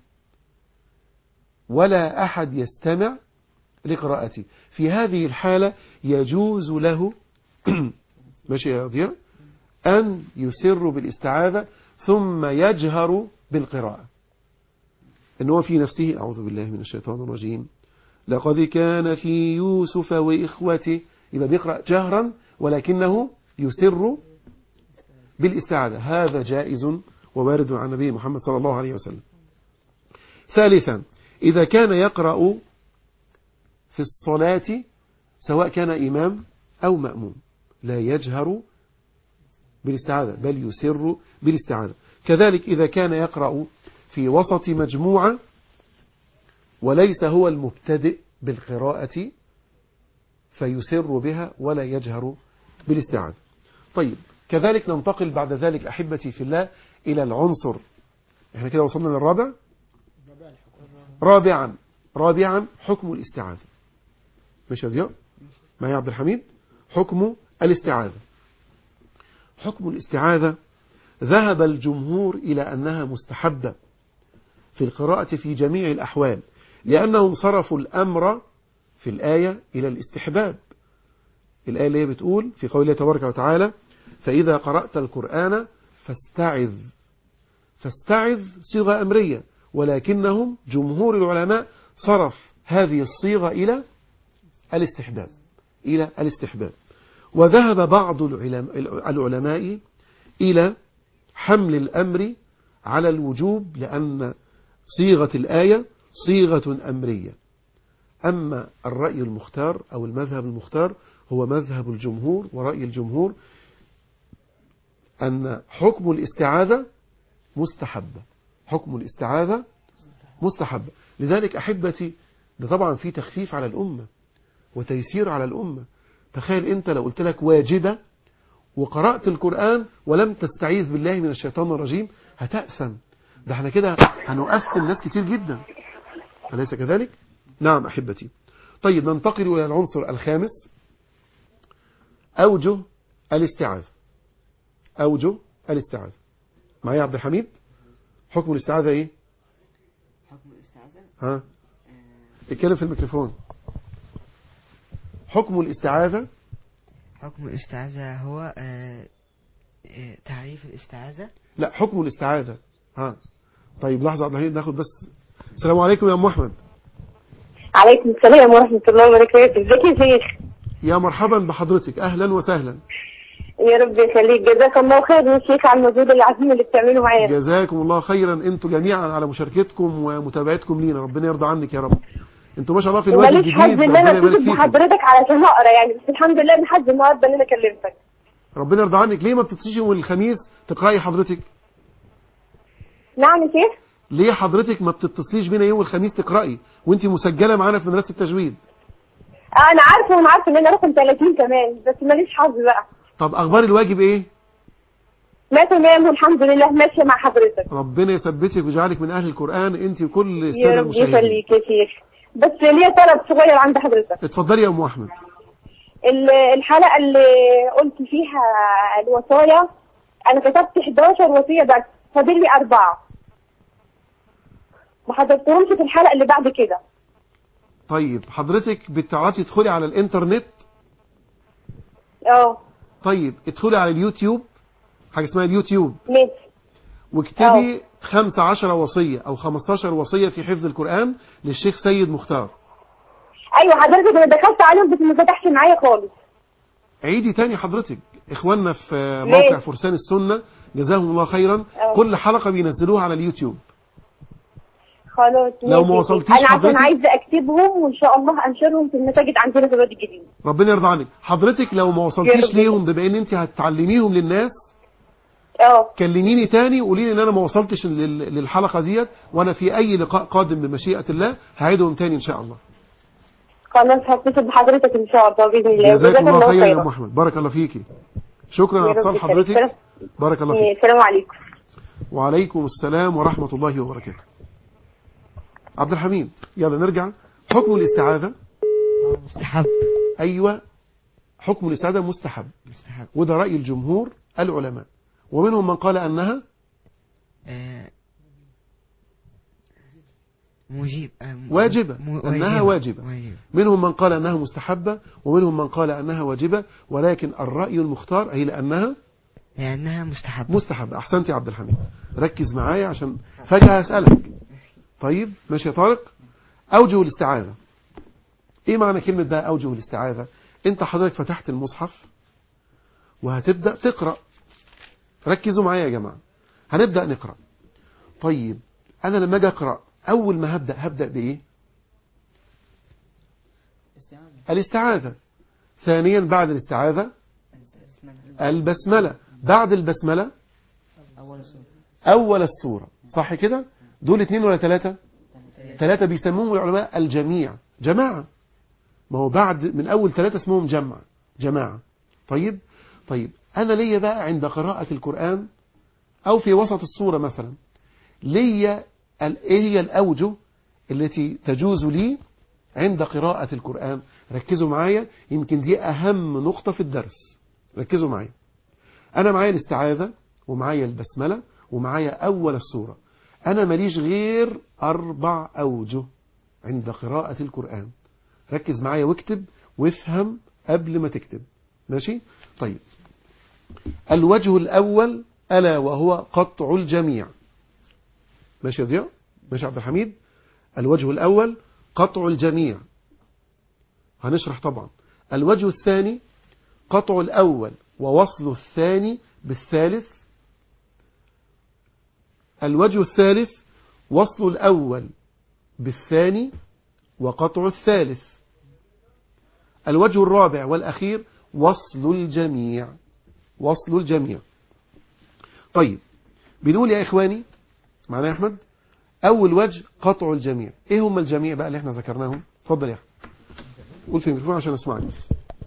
ولا أحد يستمع لقراءته في هذه الحالة يجوز له ماشي يا ضياء أن يسر بالاستعاذة ثم يجهر بالقراءة إن هو في نفسه أعوذ بالله من الشيطان الرجيم لقد كان في يوسف وإخوته يبقى بيقرأ جهرا ولكنه يسر بالاستعاذة هذا جائز ووارد عن النبي محمد صلى الله عليه وسلم ثالثا إذا كان يقرأ في الصلاة سواء كان إمام أو مأموم لا يجهر بالاستعاذة بل يسر بالاستعاذة كذلك إذا كان يقرأ في وسط مجموعة وليس هو المبتدئ بالقراءة فيسر بها ولا يجهر بالاستعاذة طيب كذلك ننتقل بعد ذلك أحبتي في الله إلى العنصر احنا كده وصلنا للرابع رابعا رابعا حكم الاستعاذة ماشي يا ضياء معي عبد الحميد حكم الاستعاذة حكم الاستعاذة ذهب الجمهور إلى أنها مستحبة في القراءة في جميع الأحوال لأنهم صرفوا الأمر في الآية إلى الاستحباب الآية اللي هي بتقول في قول الله تبارك وتعالى فإذا قرأت القرآن فاستعذ فاستعذ صيغة أمرية ولكنهم جمهور العلماء صرف هذه الصيغة إلى الاستحباب إلى الاستحباب وذهب بعض العلماء إلى حمل الأمر على الوجوب لأن صيغة الآية صيغة أمرية أما الرأي المختار أو المذهب المختار هو مذهب الجمهور ورأي الجمهور أن حكم الاستعاذة مستحبة حكم الاستعاذة مستحبة لذلك أحبتي ده طبعا في تخفيف على الأمة وتيسير على الأمة تخيل أنت لو قلت لك واجبة وقرأت القرآن ولم تستعيذ بالله من الشيطان الرجيم هتأثم ده احنا كده هنؤثم ناس كتير جدا أليس كذلك؟ نعم أحبتي طيب ننتقل إلى العنصر الخامس أوجه الاستعاذة أوجه الاستعاذة معايا عبد الحميد حكم الاستعاذة إيه حكم الاستعاذة ها اتكلم في الميكروفون حكم الاستعاذة حكم الاستعاذة هو آه، آه، تعريف الاستعاذة لا حكم الاستعاذة ها طيب لحظة عبد الحميد ناخد بس السلام عليكم يا أم أحمد عليكم السلام ورحمة الله وبركاته ازيك يا شيخ يا مرحبا بحضرتك أهلا وسهلا يا رب يخليك جزاك الله خير يا شيخ على المجهود العظيم اللي بتعمله معانا جزاكم الله خيرا انتوا جميعا على مشاركتكم ومتابعتكم لينا ربنا يرضى عنك يا رب انتوا ما شاء الله في الوقت وماليش الجديد حظ ان ربنا انا يبارك اتصل فيكم بحضرتك علشان اقرا يعني بس الحمد لله من حظ النهارده ان انا كلمتك ربنا يرضى عنك ليه ما بتتصيش يوم الخميس تقراي حضرتك نعم يا شيخ ليه حضرتك ما بتتصليش بينا يوم الخميس تقراي وانت مسجله معانا في مدرسه التجويد آه، انا عارفه وانا عارفه ان انا رقم 30 كمان بس ماليش حظ بقى طب اخبار الواجب ايه ما تمام والحمد لله ماشيه مع حضرتك ربنا يثبتك ويجعلك من اهل القران انت وكل يا الساده رب المشاهدين يخليك يا شيخ بس ليا طلب صغير عند حضرتك اتفضلي يا ام احمد ال- الحلقه اللي قلت فيها الوصايا انا كتبت 11 وصيه بس فاضل لي اربعه ما حضرتهمش في الحلقه اللي بعد كده طيب حضرتك بتعرفي تدخلي على الانترنت اه طيب ادخلي على اليوتيوب حاجة اسمها اليوتيوب ماشي واكتبي 15 وصية او 15 وصية في حفظ القرآن للشيخ سيد مختار ايوه حضرتك انا دخلت عليهم بس ما فتحش معايا خالص عيدي تاني حضرتك اخواننا في ليه؟ موقع فرسان السنة جزاهم الله خيرا أه. كل حلقة بينزلوها على اليوتيوب خلاص لو ما ماشي. وصلتيش انا عشان حضرتك- عايزه اكتبهم وان شاء الله انشرهم في المساجد عندنا في الوادي الجديد ربنا يرضى عنك حضرتك لو ما وصلتيش يا رب. ليهم بما ان انت هتعلميهم للناس اه كلميني تاني وقولي لي ان انا ما وصلتش لل- للحلقة ديت وانا في اي لقاء قادم بمشيئة الله هعيدهم تاني ان شاء الله خلاص هتصل بحضرتك ان شاء الله باذن الله جزاك الله الله خيرا يا خيرا ام احمد بارك الله فيكي شكرا يا على رب اتصال يخليك. حضرتك سلام. بارك الله فيك السلام عليكم وعليكم السلام ورحمة الله وبركاته عبد الحميد يلا نرجع حكم الاستعاذة آه، مستحب أيوة حكم الاستعاذة مستحب مستحب وده رأي الجمهور العلماء ومنهم من قال أنها آه، مجيب آه، م- واجبة. م- أنها واجبة. واجبة منهم من قال أنها مستحبة ومنهم من قال أنها واجبة ولكن الرأي المختار أي لأنها لأنها مستحبة مستحب أحسنت يا عبد الحميد ركز معايا عشان فجأة أسألك طيب ماشي يا طارق أوجه الاستعاذة إيه معنى كلمة بقى أوجه الاستعاذة أنت حضرتك فتحت المصحف وهتبدأ تقرأ ركزوا معايا يا جماعة هنبدأ نقرأ طيب أنا لما أجي أقرأ أول ما هبدأ هبدأ بإيه الاستعاذة ثانيا بعد الاستعاذة البسملة بعد البسملة أول السورة صح كده دول اتنين ولا ثلاثة ثلاثة بيسموهم العلماء الجميع جماعة ما هو بعد من أول ثلاثة اسمهم جمع جماعة طيب طيب أنا ليا بقى عند قراءة القرآن أو في وسط السورة مثلا ليا ال- إيه هي الأوجه التي تجوز لي عند قراءة القرآن ركزوا معايا يمكن دي أهم نقطة في الدرس ركزوا معايا أنا معايا الاستعاذة ومعايا البسملة ومعايا أول السورة أنا ماليش غير أربع أوجه عند قراءة القرآن ركز معايا واكتب وافهم قبل ما تكتب ماشي طيب الوجه الأول ألا وهو قطع الجميع ماشي يا ضياء ماشي يا عبد الحميد الوجه الأول قطع الجميع هنشرح طبعا الوجه الثاني قطع الأول ووصل الثاني بالثالث الوجه الثالث وصل الأول بالثاني وقطع الثالث الوجه الرابع والأخير وصل الجميع وصل الجميع طيب بنقول يا إخواني معنا يا أحمد أول وجه قطع الجميع إيه هم الجميع بقى اللي احنا ذكرناهم اتفضل يا أحمد قول في الميكروفون عشان أسمعك بس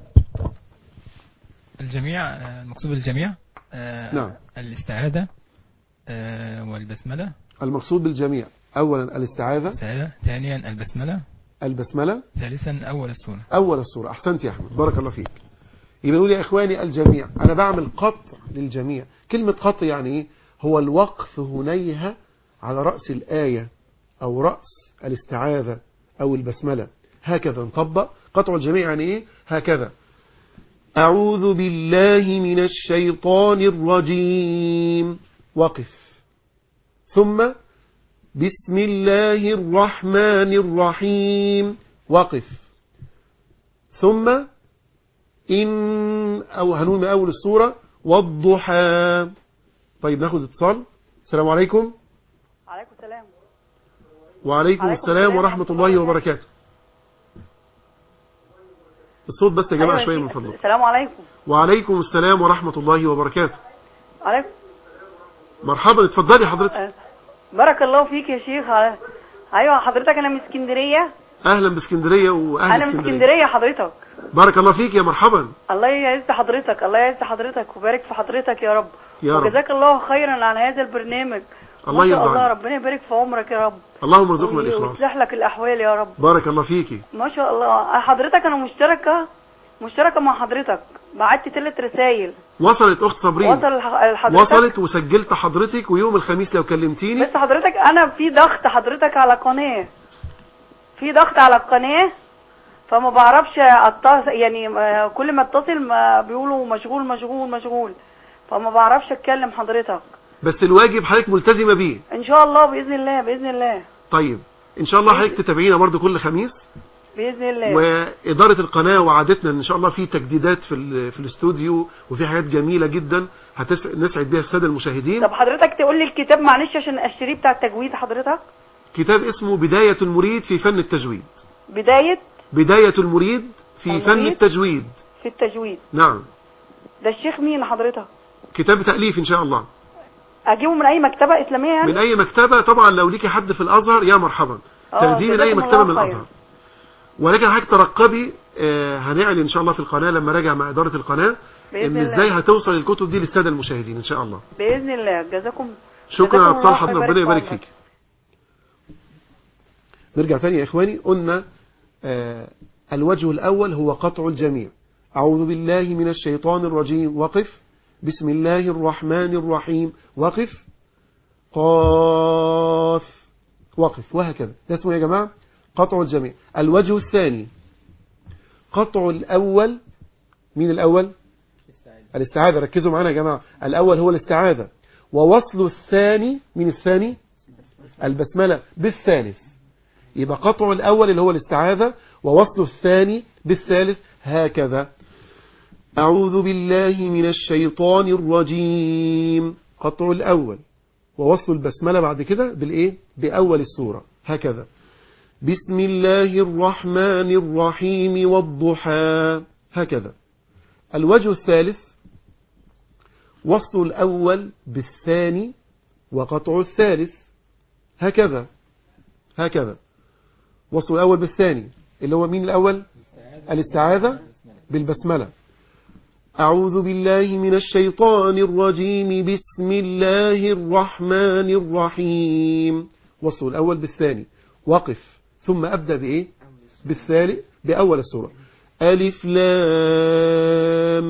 الجميع آه، المقصود بالجميع آه، نعم. الاستعاذة آه، والبسملة المقصود بالجميع أولا الاستعاذة الاستعاذة ثانيا البسملة البسملة ثالثا أول السورة أول السورة أحسنت يا أحمد بارك الله فيك يبقى نقول يا إخواني الجميع أنا بعمل قطع للجميع كلمة قطع يعني إيه هو الوقف هنيها على رأس الآية أو رأس الاستعاذة أو البسملة هكذا نطبق قطع الجميع يعني إيه هكذا أعوذ بالله من الشيطان الرجيم وقف ثم بسم الله الرحمن الرحيم وقف ثم إن أو هنقول من أول السورة والضحى طيب ناخد اتصال السلام عليكم عليكم السلام وعليكم عليكم السلام السلام ورحمة ورحمة الله الله وبركاته الصوت بس يا جماعة أيوة شوية يا من شيخ. فضلك السلام عليكم وعليكم السلام ورحمة الله وبركاته عليكم مرحبا اتفضلي حضرتك آه، بارك الله فيك يا شيخ على- ايوه حضرتك انا من اسكندريه أهلا باسكندرية وأهل انا من اسكندريه حضرتك بارك الله فيك يا مرحبا الله يعز حضرتك الله يعز حضرتك وبارك في حضرتك يا رب يا رب. وجزاك الله خيرا على هذا البرنامج الله ما شاء يرضى الله عنك. ربنا يبارك في عمرك يا رب اللهم ارزقنا الإخلاص ويصلح لك الاحوال يا رب بارك الله فيكي ما شاء الله حضرتك انا مشتركه مشتركه مع حضرتك بعت ثلاث رسائل وصلت اخت صابرين وصل لح- لحضرتك وصلت وسجلت حضرتك ويوم الخميس لو كلمتيني بس حضرتك انا في ضغط حضرتك على قناه في ضغط على القناه فما بعرفش اتصل يعني آه، كل ما اتصل ما بيقولوا مشغول مشغول مشغول فما بعرفش اتكلم حضرتك بس الواجب حضرتك ملتزمة بيه ان شاء الله باذن الله باذن الله طيب ان شاء الله حضرتك تتابعينا برضو كل خميس باذن الله وإدارة القناة وعدتنا إن شاء الله في تجديدات في, ال- في الاستوديو وفي حاجات جميلة جدا هنسعد بها السادة المشاهدين طب حضرتك تقول لي الكتاب معلش عشان اشتريه بتاع التجويد حضرتك كتاب اسمه بداية المريد في فن التجويد بدايه بداية المريد في المريد؟ فن التجويد في التجويد نعم ده الشيخ مين حضرتك كتاب تأليف إن شاء الله اجيبه من اي مكتبه اسلاميه يعني من أي مكتبة طبعا لو ليكي حد في الأزهر يا مرحبا آه، تاخديه من أي جزاكم مكتبة الله من خير. الأزهر ولكن حضرتك ترقبي آه، هنعلن إن شاء الله في القناة لما راجع مع إدارة القناة بإذن إن الله. إزاي هتوصل الكتب دي للسادة المشاهدين إن شاء الله باذن الله جزاكم شكرا جزاكم على الله اتصال خير، حضرتك ربنا يبارك في فيك عمرك. نرجع تاني يا إخواني قلنا آه الوجه الأول هو قطع الجميع أعوذ بالله من الشيطان الرجيم وقف بسم الله الرحمن الرحيم وقف قاف وقف وهكذا ده اسمه يا جماعة قطع الجميع الوجه الثاني قطع الأول مين الأول الاستعاذة ركزوا معانا يا جماعة الأول هو الاستعاذة ووصل الثاني من الثاني البسملة بالثالث يبقى قطع الأول اللي هو الاستعاذة ووصل الثاني بالثالث هكذا أعوذ بالله من الشيطان الرجيم قطع الأول ووصل البسملة بعد كده بالإيه؟ بأول السورة هكذا بسم الله الرحمن الرحيم والضحى هكذا الوجه الثالث وصل الأول بالثاني وقطع الثالث هكذا هكذا وصل الأول بالثاني اللي هو مين الأول الاستعاذة بالبسملة أعوذ بالله من الشيطان الرجيم بسم الله الرحمن الرحيم وصل الأول بالثاني وقف ثم أبدأ بإيه بالثالث بأول السورة ألف لام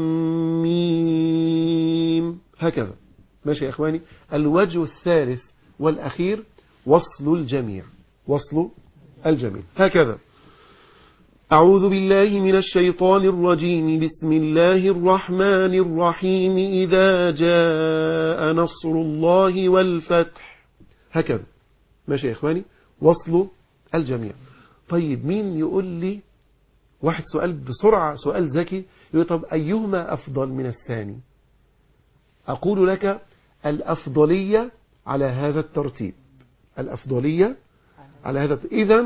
ميم هكذا ماشي يا إخواني الوجه الثالث والأخير وصل الجميع وصل الجميع هكذا أعوذ بالله من الشيطان الرجيم بسم الله الرحمن الرحيم إذا جاء نصر الله والفتح هكذا ماشي يا إخواني وصل الجميع طيب مين يقول لي واحد سؤال بسرعة سؤال ذكي يقول طب أيهما أفضل من الثاني أقول لك الأفضلية على هذا الترتيب الأفضلية على هذا إذا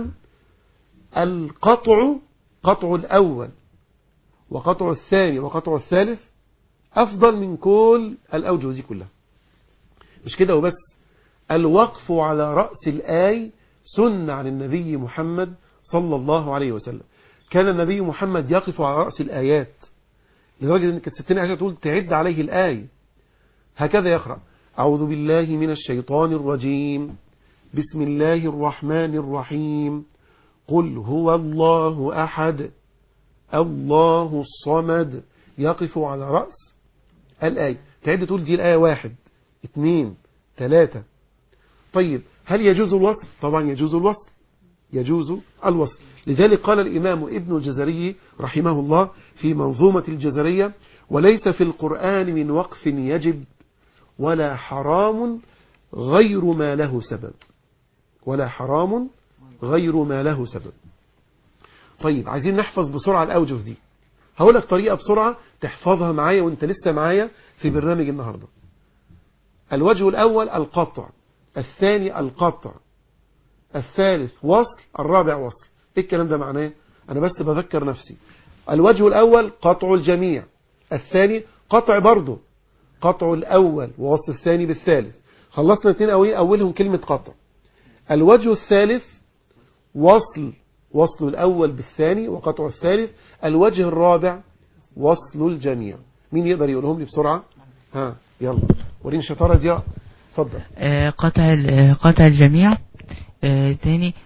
القطع قطع الأول وقطع الثاني وقطع الثالث أفضل من كل الأوجه دي كلها مش كده وبس الوقف على رأس الآي سنة عن النبي محمد صلى الله عليه وسلم كان النبي محمد يقف على رأس الآيات لدرجة أن كانت ستين عائشة تقول تعد عليه الآي هكذا يقرأ أعوذ بالله من الشيطان الرجيم بسم الله الرحمن الرحيم قل هو الله أحد الله الصمد يقف على رأس الآية تعد تقول دي الآية واحد اثنين ثلاثة طيب هل يجوز الوصل طبعا يجوز الوصل يجوز الوصل لذلك قال الإمام ابن الجزري رحمه الله في منظومة الجزرية وليس في القرآن من وقف يجب ولا حرام غير ما له سبب ولا حرام غير ما له سبب طيب عايزين نحفظ بسرعة الأوجه دي هقول لك طريقة بسرعة تحفظها معايا وانت لسه معايا في برنامج النهاردة الوجه الأول القطع الثاني القطع الثالث وصل الرابع وصل ايه الكلام ده معناه انا بس بذكر نفسي الوجه الأول قطع الجميع الثاني قطع برضه قطع الأول ووصل الثاني بالثالث خلصنا الاثنين أولين أولهم كلمة قطع الوجه الثالث وصل وصل الأول بالثاني وقطع الثالث الوجه الرابع وصل الجميع مين يقدر يقولهم لي بسرعة ها يلا ورين شطارة دي اتفضل آه، قطع ال- آه، قطع الجميع آه، تاني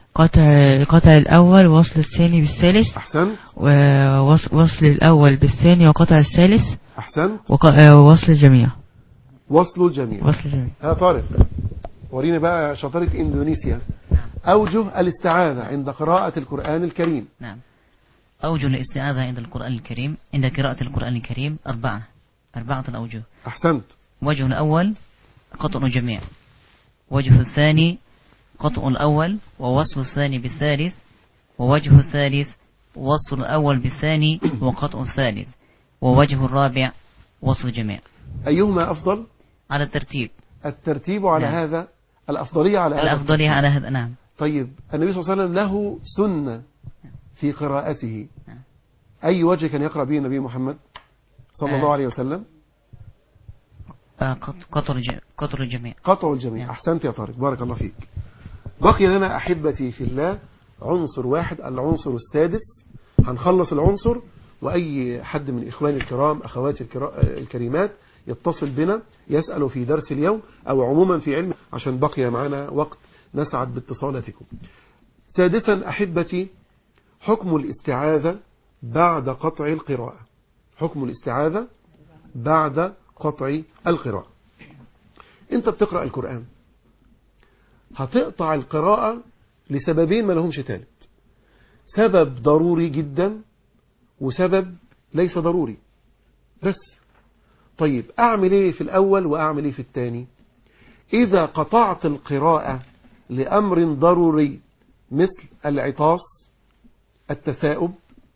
قطع قطع الأول ووصل الثاني بالثالث أحسنت ووصل الأول بالثاني وقطع الثالث أحسنت ووصل الجميع وصل الجميع وصل الجميع ها طارق ورينا بقى شطارة إندونيسيا أوجه الاستعاذة عند قراءة القرآن الكريم نعم أوجه الاستعاذة عند القرآن الكريم عند قراءة القرآن الكريم أربعة أربعة الأوجه أحسنت وجه الأول قطع الجميع وجه الثاني قطع الأول ووصل الثاني بالثالث ووجه الثالث وصل الأول بالثاني وقطع الثالث ووجه الرابع وصل الجميع أيهما أفضل على الترتيب الترتيب على نعم. هذا الأفضلية على هذا الأفضلية على هذا نعم طيب النبي صلى الله عليه وسلم له سنة في قراءته نعم. أي وجه كان يقرأ به النبي محمد صلى الله آه. عليه وسلم آه، قط- قطر الج- قطر الجميع قطع الجميع نعم. أحسنت يا طارق بارك الله فيك بقي لنا أحبتي في الله عنصر واحد العنصر السادس هنخلص العنصر وأي حد من إخواني الكرام أخواتي الكرا- الكريمات يتصل بنا يسأل في درس اليوم أو عموما في علم عشان بقي معنا وقت نسعد باتصالاتكم سادسا أحبتي حكم الاستعاذة بعد قطع القراءة حكم الاستعاذة بعد قطع القراءة انت بتقرأ القرآن هتقطع القراءة لسببين ما لهمش ثالث سبب ضروري جدا وسبب ليس ضروري بس طيب أعمل إيه في الأول وأعمل إيه في الثاني إذا قطعت القراءة لأمر ضروري مثل العطاس التثاؤب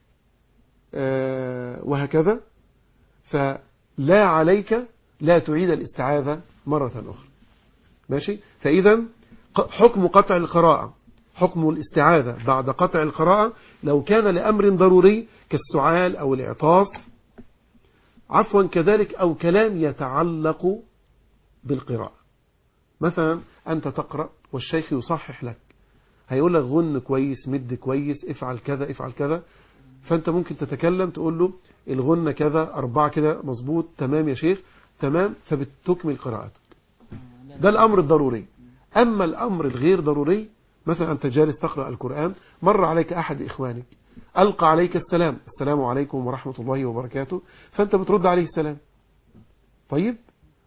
آه، وهكذا فلا عليك لا تعيد الاستعاذة مرة أخرى ماشي فإذا ق- حكم قطع القراءة حكم الاستعاذة بعد قطع القراءة لو كان لأمر ضروري كالسعال أو الإعطاس عفوا كذلك أو كلام يتعلق بالقراءة مثلا أنت تقرأ والشيخ يصحح لك هيقول لك غن كويس مد كويس افعل كذا افعل كذا فأنت ممكن تتكلم تقول له الغنة كذا أربعة كده مظبوط تمام يا شيخ تمام فبتكمل قراءتك ده الأمر الضروري أما الأمر الغير ضروري مثلا أنت جالس تقرأ القرآن مر عليك أحد إخوانك ألقى عليك السلام السلام عليكم ورحمة الله وبركاته فأنت بترد عليه السلام طيب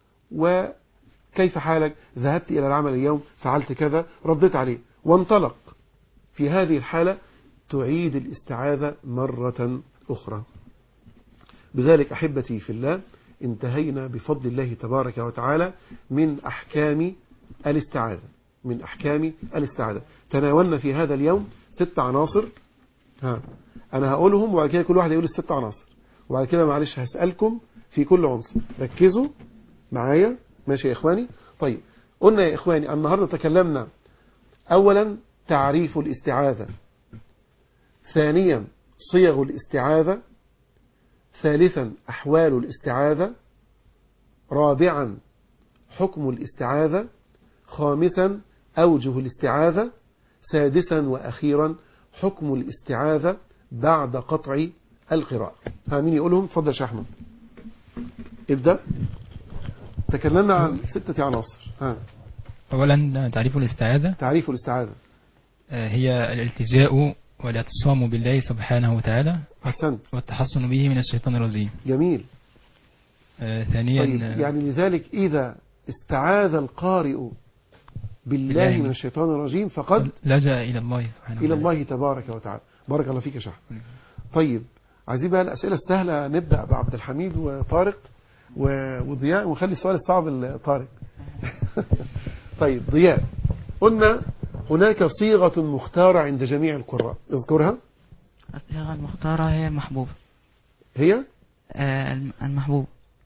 وكيف حالك ذهبت إلى العمل اليوم فعلت كذا رديت عليه وانطلق في هذه الحالة تعيد الاستعاذة مرة أخرى بذلك أحبتي في الله انتهينا بفضل الله تبارك وتعالى من أحكام الاستعاذة من أحكام الاستعاذة تناولنا في هذا اليوم ست عناصر ها أنا هقولهم وبعد كده كل واحد يقول الست عناصر وبعد كده معلش هسألكم في كل عنصر ركزوا معايا ماشي يا إخواني طيب قلنا يا إخواني النهاردة تكلمنا أولا تعريف الاستعاذة ثانيا صيغ الاستعاذة ثالثا أحوال الاستعاذة رابعا حكم الاستعاذة خامسا أوجه الاستعاذة سادسا وأخيرا حكم الاستعاذة بعد قطع القراءة ها مين يقولهم تفضل يا شيخ أحمد ابدأ تكلمنا عن ستة عناصر ها أولا تعريف الاستعاذة تعريف الاستعاذة آه، هي الالتجاء والاعتصام بالله سبحانه وتعالى أحسنت والتحصن به من الشيطان الرجيم جميل آه، ثانيا طيب آه، يعني لذلك إذا استعاذ القارئ بالله بالله من من- الشيطان الرجيم فقد لجأ إلى الله سبحانه إلى وتعالى الله تبارك وتعالى بارك الله فيك يا شيخ طيب عايزين بقى الأسئلة السهلة نبدأ بعبد الحميد وطارق و- وضياء ونخلي السؤال الصعب لطارق طيب ضياء قلنا هناك صيغة مختارة عند جميع القراء اذكرها الصيغة المختارة هي المحبوب هي آه، الم- المحبوب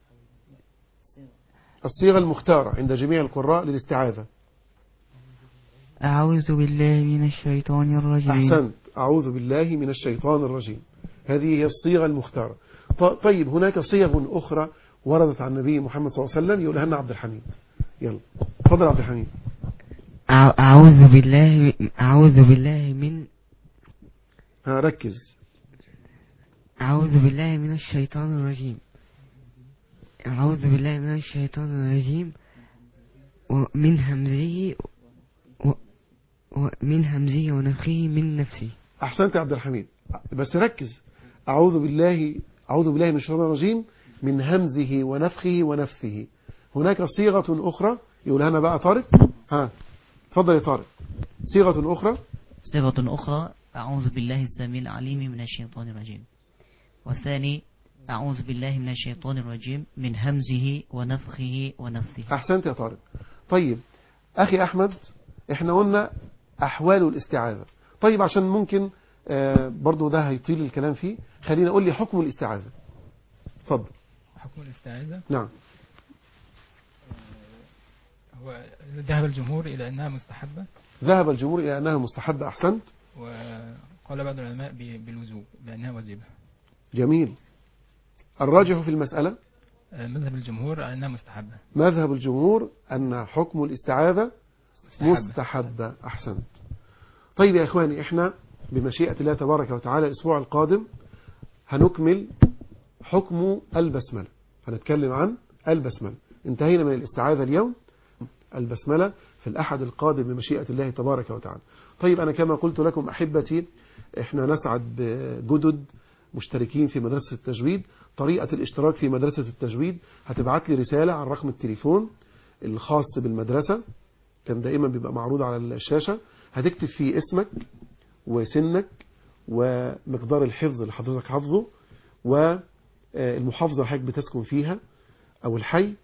الصيغة المختارة عند جميع القراء للاستعاذة أعوذ بالله من الشيطان الرجيم أحسنت أعوذ بالله من الشيطان الرجيم هذه هي الصيغة المختارة ط- طيب هناك صيغ أخرى وردت عن النبي محمد صلى الله عليه وسلم يقولها لنا عبد الحميد يلا تفضل عبد الحميد أع- أعوذ بالله أعوذ بالله من ها ركز أعوذ بالله من الشيطان الرجيم أعوذ بالله من الشيطان الرجيم ومن همزه و... و- من همزه ونفخه من نفسه أحسنت يا عبد الحميد بس ركز أعوذ بالله أعوذ بالله من الشيطان الرجيم من همزه ونفخه ونفثه هناك صيغة أخرى يقولها لنا بقى طارق ها اتفضل يا طارق صيغة أخرى صيغة أخرى أعوذ بالله السميع العليم من الشيطان الرجيم والثاني أعوذ بالله من الشيطان الرجيم من همزه ونفخه ونفثه أحسنت يا طارق طيب أخي أحمد إحنا قلنا أحوال الاستعاذة طيب عشان ممكن آه، برضو ده هيطيل الكلام فيه خلينا أقول لي حكم الاستعاذة اتفضل حكم الاستعاذة نعم هو ذهب الجمهور إلى أنها مستحبة ذهب الجمهور إلى أنها مستحبة أحسنت وقال بعض العلماء ب- بالوجوب بأنها واجبة جميل الراجح في المسألة آه، مذهب الجمهور على أنها مستحبة مذهب الجمهور أن حكم الاستعاذة مستحبة. مستحبة أحسنت طيب يا إخواني إحنا بمشيئة الله تبارك وتعالى الأسبوع القادم هنكمل حكم البسملة هنتكلم عن البسملة انتهينا من الاستعاذة اليوم البسملة في الأحد القادم بمشيئة الله تبارك وتعالى طيب أنا كما قلت لكم أحبتي إحنا نسعد بجدد مشتركين في مدرسة التجويد طريقة الاشتراك في مدرسة التجويد هتبعت لي رسالة عن رقم التليفون الخاص بالمدرسة كان دائما بيبقى معروض على الشاشة هتكتب فيه اسمك وسنك ومقدار الحفظ اللي حضرتك حافظه والمحافظة اللي حضرتك بتسكن فيها أو الحي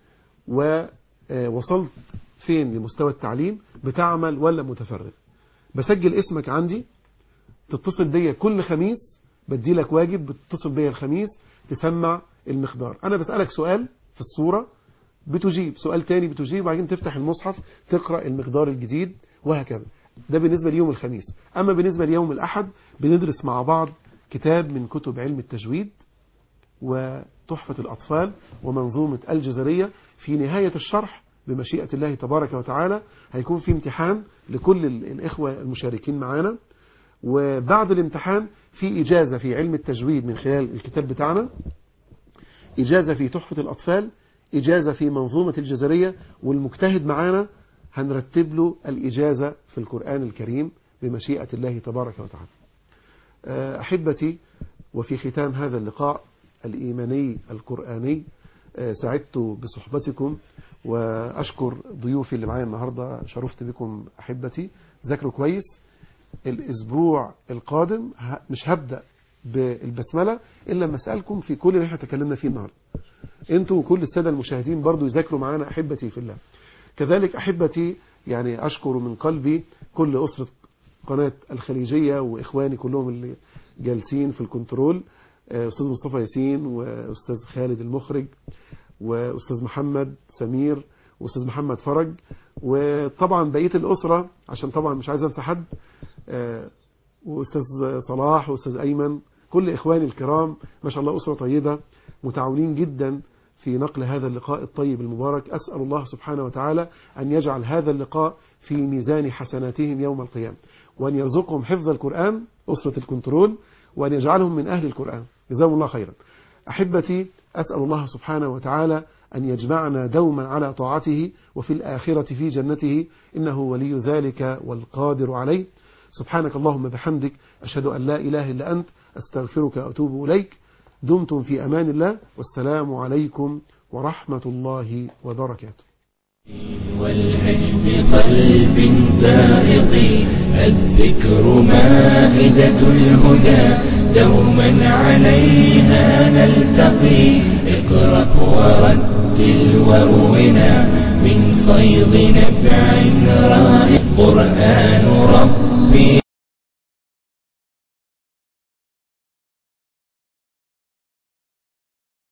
ووصلت فين لمستوى التعليم بتعمل ولا متفرغ بسجل اسمك عندي تتصل بيا كل خميس بدي لك واجب بتتصل بيا الخميس تسمع المقدار أنا بسألك سؤال في الصورة بتجيب سؤال تاني بتجيب وبعدين تفتح المصحف تقرأ المقدار الجديد وهكذا ده بالنسبة ليوم الخميس أما بالنسبة ليوم الأحد بندرس مع بعض كتاب من كتب علم التجويد وتحفة الأطفال ومنظومة الجزرية في نهاية الشرح بمشيئة الله تبارك وتعالى هيكون في امتحان لكل ال- الإخوة المشاركين معانا وبعد الامتحان في إجازة في علم التجويد من خلال الكتاب بتاعنا إجازة في تحفة الأطفال إجازة في منظومة الجزرية والمجتهد معانا هنرتب له الإجازة في القرآن الكريم بمشيئة الله تبارك وتعالى آه، أحبتي وفي ختام هذا اللقاء الإيماني القرآني آه، سعدت بصحبتكم وأشكر ضيوفي اللي معايا النهاردة شرفت بكم أحبتي ذاكروا كويس الأسبوع القادم ه- مش هبدأ بالبسملة إلا لما أسألكم في كل اللي احنا تكلمنا فيه النهاردة انتوا وكل السادة المشاهدين برضو يذاكروا معانا أحبتي في الله كذلك أحبتي يعني أشكر من قلبي كل أسرة قناة الخليجية وإخواني كلهم اللي جالسين في الكنترول آه، أستاذ مصطفى ياسين وأستاذ خالد المخرج وأستاذ محمد سمير وأستاذ محمد فرج وطبعا بقية الأسرة عشان طبعا مش عايز أنسى حد آه، وأستاذ صلاح وأستاذ أيمن كل إخواني الكرام ما شاء الله أسرة طيبة متعاونين جدا في نقل هذا اللقاء الطيب المبارك أسأل الله سبحانه وتعالى أن يجعل هذا اللقاء في ميزان حسناتهم يوم القيامة وأن يرزقهم حفظ القرآن أسرة الكنترول وأن يجعلهم من أهل القرآن جزاهم الله خيرا أحبتي أسأل الله سبحانه وتعالى أن يجمعنا دوما على طاعته وفي الآخرة في جنته إنه ولي ذلك والقادر عليه سبحانك اللهم بحمدك أشهد أن لا إله إلا أنت أستغفرك وأتوب إليك دمتم في أمان الله والسلام عليكم ورحمة الله وبركاته والحج بقلب دائق الذكر مائدة الهدى دوما عليها نلتقي اقرأ ورتل ورونا من فيض نبع رائق قرآن رب